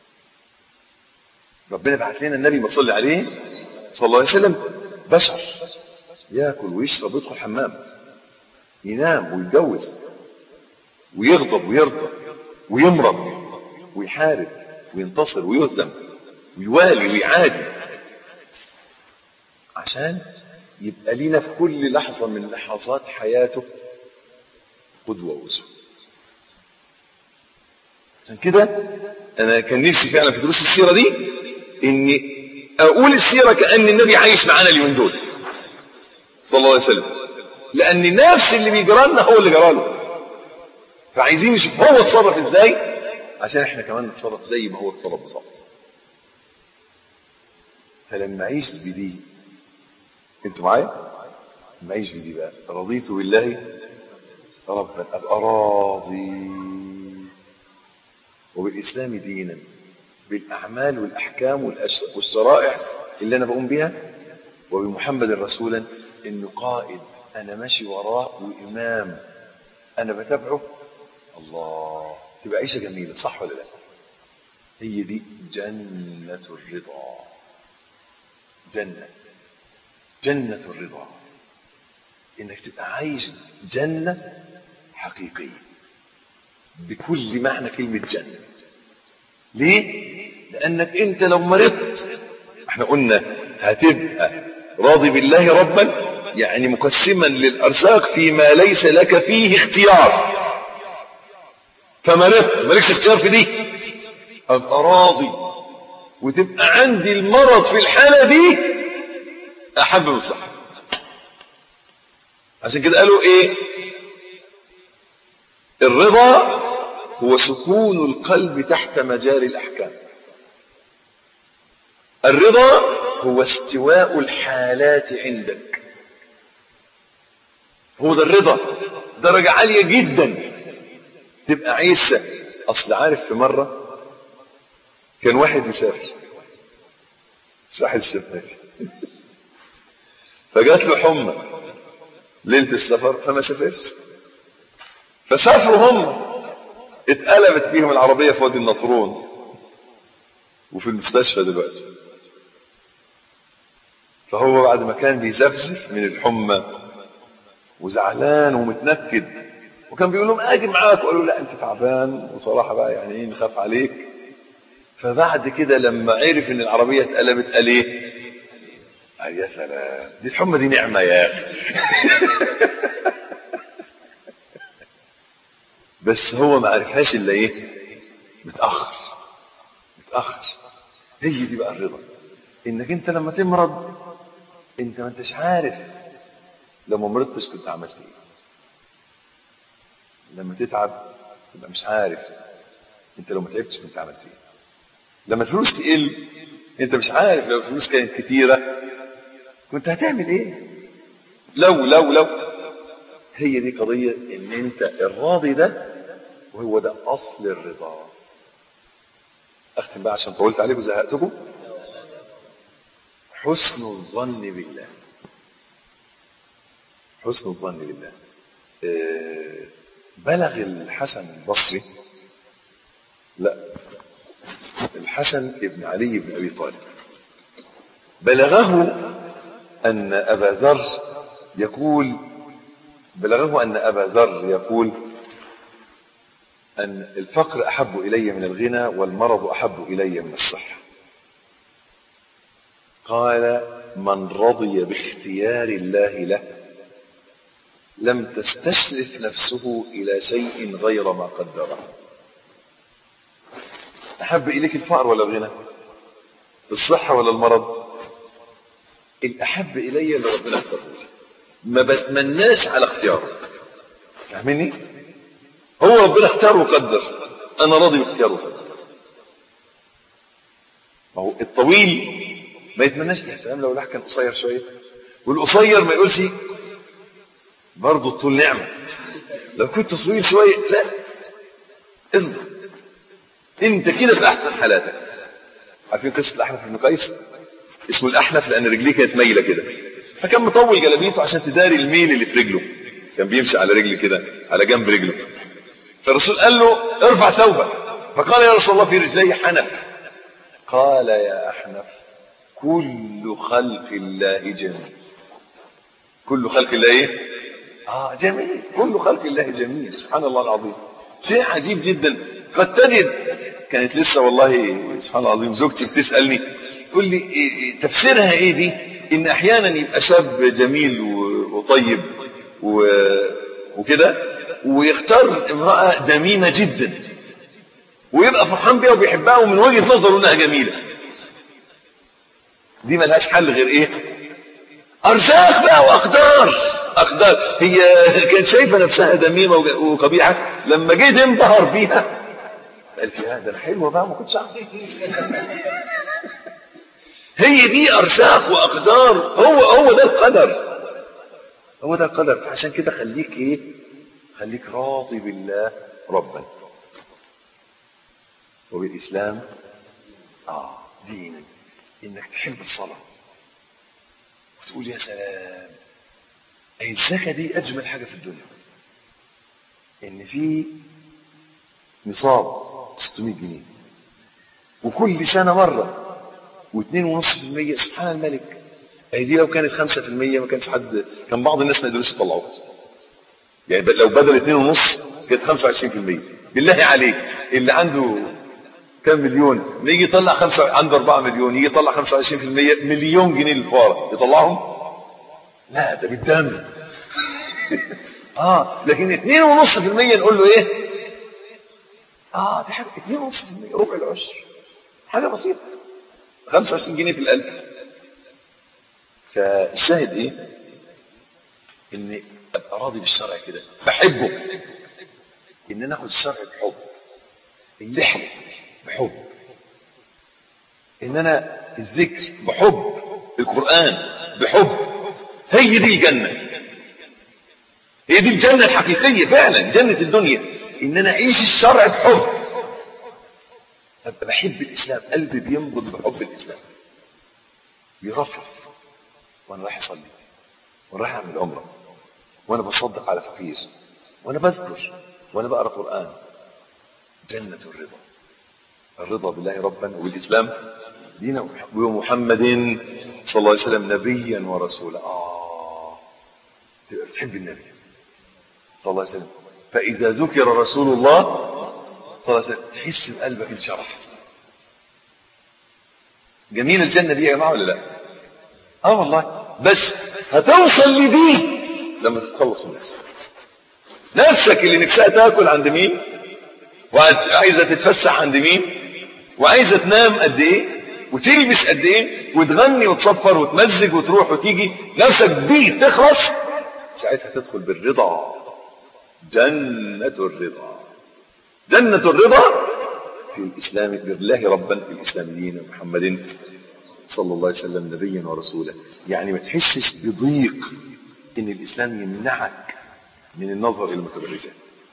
ربنا بعت لنا النبي ما تصلي عليه صلى الله عليه وسلم بشر ياكل ويشرب ويدخل الحمام ينام ويتجوز ويغضب ويرضى ويمرض ويحارب وينتصر ويهزم ويوالي ويعادي عشان يبقى لينا في كل لحظة من لحظات حياته قدوة وأسوة عشان كده أنا كان نفسي فعلا في دروس السيرة دي إني أقول السيرة كأن النبي عايش معانا اليومين دول صلى الله عليه وسلم لأن نفس اللي بيجرى لنا هو اللي جرى له فعايزين نشوف هو اتصرف ازاي عشان احنا كمان نتصرف زي ما هو اتصرف بالظبط فلما اعيش بدي انتوا معايا لما اعيش بدي بقى رضيت بالله ربا ابقى راضي وبالاسلام دينا بالاعمال والاحكام والشرائع اللي انا بقوم بها وبمحمد رسولا انه قائد انا ماشي وراه وامام انا بتابعه الله تبقى عيشه جميله صح ولا لا هي دي جنه الرضا جنه جنه الرضا انك تبقى عايش جنه حقيقيه بكل معنى كلمه جنه ليه لانك انت لو مرضت احنا قلنا هتبقى راضي بالله ربا يعني مقسما للارزاق فيما ليس لك فيه اختيار فمرضت مالكش اختيار في دي ابقى راضي وتبقى عندي المرض في الحالة دي احب من الصحة عشان كده قالوا ايه الرضا هو سكون القلب تحت مجاري الاحكام الرضا هو استواء الحالات عندك هو ده الرضا درجة عالية جدا تبقى عيسى اصل عارف في مرة كان واحد مسافر الساحل الشمالي فجات له حمى ليلة السفر فما سافرش فسافروا هم اتقلبت بيهم العربيه في وادي النطرون وفي المستشفى دلوقتي فهو بعد ما كان بيزفزف من الحمى وزعلان ومتنكد وكان بيقول لهم اجي معاك وقالوا لا انت تعبان وصراحه بقى يعني ايه نخاف عليك فبعد كده لما عرف ان العربيه اتقلبت قال ايه قال يا سلام دي الحمى دي نعمه يا اخي بس هو ما عرفهاش الا ايه متاخر متاخر هي دي بقى الرضا انك انت لما تمرض انت ما انتش عارف لو ما مرضتش كنت عملت ايه لما تتعب تبقى مش عارف انت لو ما تعبتش كنت عملت ايه لما الفلوس تقل انت مش عارف لو الفلوس كانت كتيره كنت هتعمل ايه لو لو لو هي دي قضيه ان انت الراضي ده وهو ده اصل الرضا اختم بقى عشان طولت عليكم وزهقتكم حسن الظن بالله حسن الظن بالله آه، بلغ الحسن البصري لا الحسن ابن علي بن ابي طالب بلغه ان ابا ذر يقول بلغه ان ابا ذر يقول ان الفقر احب الي من الغنى والمرض احب الي من الصحه قال من رضي باختيار الله له لم تستشرف نفسه إلى شيء غير ما قدره أحب إليك الفقر ولا الغنى الصحة ولا المرض الأحب إلي اللي ربنا اختاره لي ما بتمناش على اختياره فاهمني هو ربنا اختاره وقدر أنا راضي باختياره وقدر ما هو الطويل ما يتمناش يا سلام لو الواحد كان قصير شويه والقصير ما يقولش برضه الطول نعمه لو كنت طويل شويه لا اصبر انت كده في احسن حالاتك عارفين قصه الاحنف بن قيس اسمه الاحنف لان رجليه كانت مايله كده فكان مطول جلابيته عشان تداري الميل اللي في رجله كان بيمشي على رجل كده على جنب رجله فالرسول قال له ارفع ثوبك فقال يا رسول الله في رجلي حنف قال يا احنف كل خلق الله جميل كل خلق الله ايه اه جميل كل خلق الله جميل سبحان الله العظيم شيء عجيب جدا قد تجد كانت لسه والله سبحان الله العظيم زوجتي بتسالني تقول لي إيه إيه تفسيرها ايه دي ان احيانا يبقى شاب جميل و- وطيب و- وكده ويختار امراه دميمه جدا ويبقى فرحان بيها وبيحبها ومن وجهه نظره انها جميله دي ملهاش حل غير ايه ارزاق بقى واقدار اقدار هي كانت شايفه نفسها دميمه وج- وقبيحه لما جه انبهر بيها قالت يا ده انا حلوه بقى ما كنتش اعرف هي دي ارزاق واقدار هو هو ده القدر هو ده القدر فعشان كده خليك ايه خليك راضي بالله ربا وبالاسلام اه دينا انك تحب الصلاه وتقول يا سلام اي الزكاه دي اجمل حاجه في الدنيا ان في نصاب 600 جنيه وكل سنه مره واثنين ونص في المية سبحان الملك اي دي لو كانت خمسة في المية ما كانش حد كان بعض الناس ما يقدروش يطلعوها يعني ب- لو بدل اثنين ونص كانت خمسة وعشرين في المية بالله عليك اللي عنده كم مليون يجي يطلع خمسة عنده أربعة مليون يجي يطلع خمسة وعشرين في المية مليون جنيه للفقراء يطلعهم لا ده بالدم اه لكن اثنين ونص في المية نقول له ايه اه دي حاجة اثنين ونص في المية ربع العشر حاجة بسيطة 25 جنيه في الألف فالشاهد ايه ان ابقى راضي بالشرع كده بحبه ان انا اخد الشرع بحب اللحية بحب ان انا الذكر بحب القرآن بحب هي دي الجنة هي دي الجنة الحقيقية فعلا جنة الدنيا ان انا اعيش الشرع بحب ابقى بحب الاسلام قلبي بينبض بحب الاسلام بيرفرف وانا رايح اصلي وانا رايح اعمل عمره وانا بصدق على فقير وانا بذكر وانا بقرا قران جنة الرضا الرضا بالله ربا وبالإسلام دينا ومحمد صلى الله عليه وسلم نبيا ورسولا آه تبقى بتحب النبي صلى الله عليه وسلم فإذا ذكر رسول الله صلى الله عليه وسلم تحس بقلبك انشرح جميل الجنة دي يا جماعة ولا لا اه والله بس هتوصل لدي لما تتخلص من نفسك نفسك اللي نفسها تاكل عند مين وعايزه تتفسح عند مين وعايزه تنام قد ايه وتلبس قد ايه وتغني وتصفر وتمزج وتروح وتيجي نفسك دي تخلص ساعتها تدخل بالرضا جنة الرضا جنة الرضا في الإسلام بالله ربا في الإسلام دين محمد صلى الله عليه وسلم نبيا ورسولا يعني ما تحسش بضيق ان الإسلام يمنعك من النظر إلى المتبرجات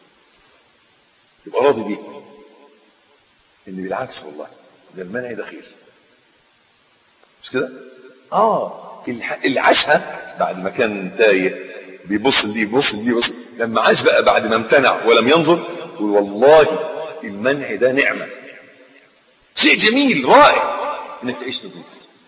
تبقى راضي بيه ان بالعكس والله ده المنع ده خير مش كده اه اللي عاشها بعد ما كان تايه بيبص لدي يبص لدي يبص لما عاش بقى بعد ما امتنع ولم ينظر يقول والله المنع ده نعمة شيء جميل رائع انك تعيش نظيف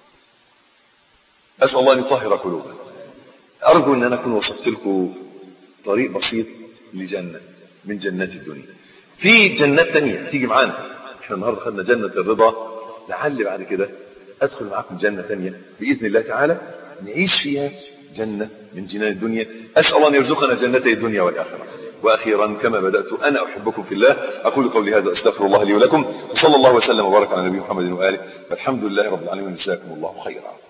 اسال الله ان يطهر قلوبنا ارجو ان انا اكون وصفت لكم طريق بسيط لجنة من جنات الدنيا في جنات تانية تيجي معانا احنا النهارده خدنا جنة الرضا لعل بعد كده ادخل معاكم جنة تانية باذن الله تعالى نعيش فيها جنة من جنان الدنيا اسال الله ان يرزقنا جنتي الدنيا والاخره واخيرا كما بدات انا احبكم في الله اقول قولي هذا استغفر الله لي ولكم وصلى الله وسلم وبارك على نبينا محمد واله فالحمد لله رب العالمين جزاكم الله خيرا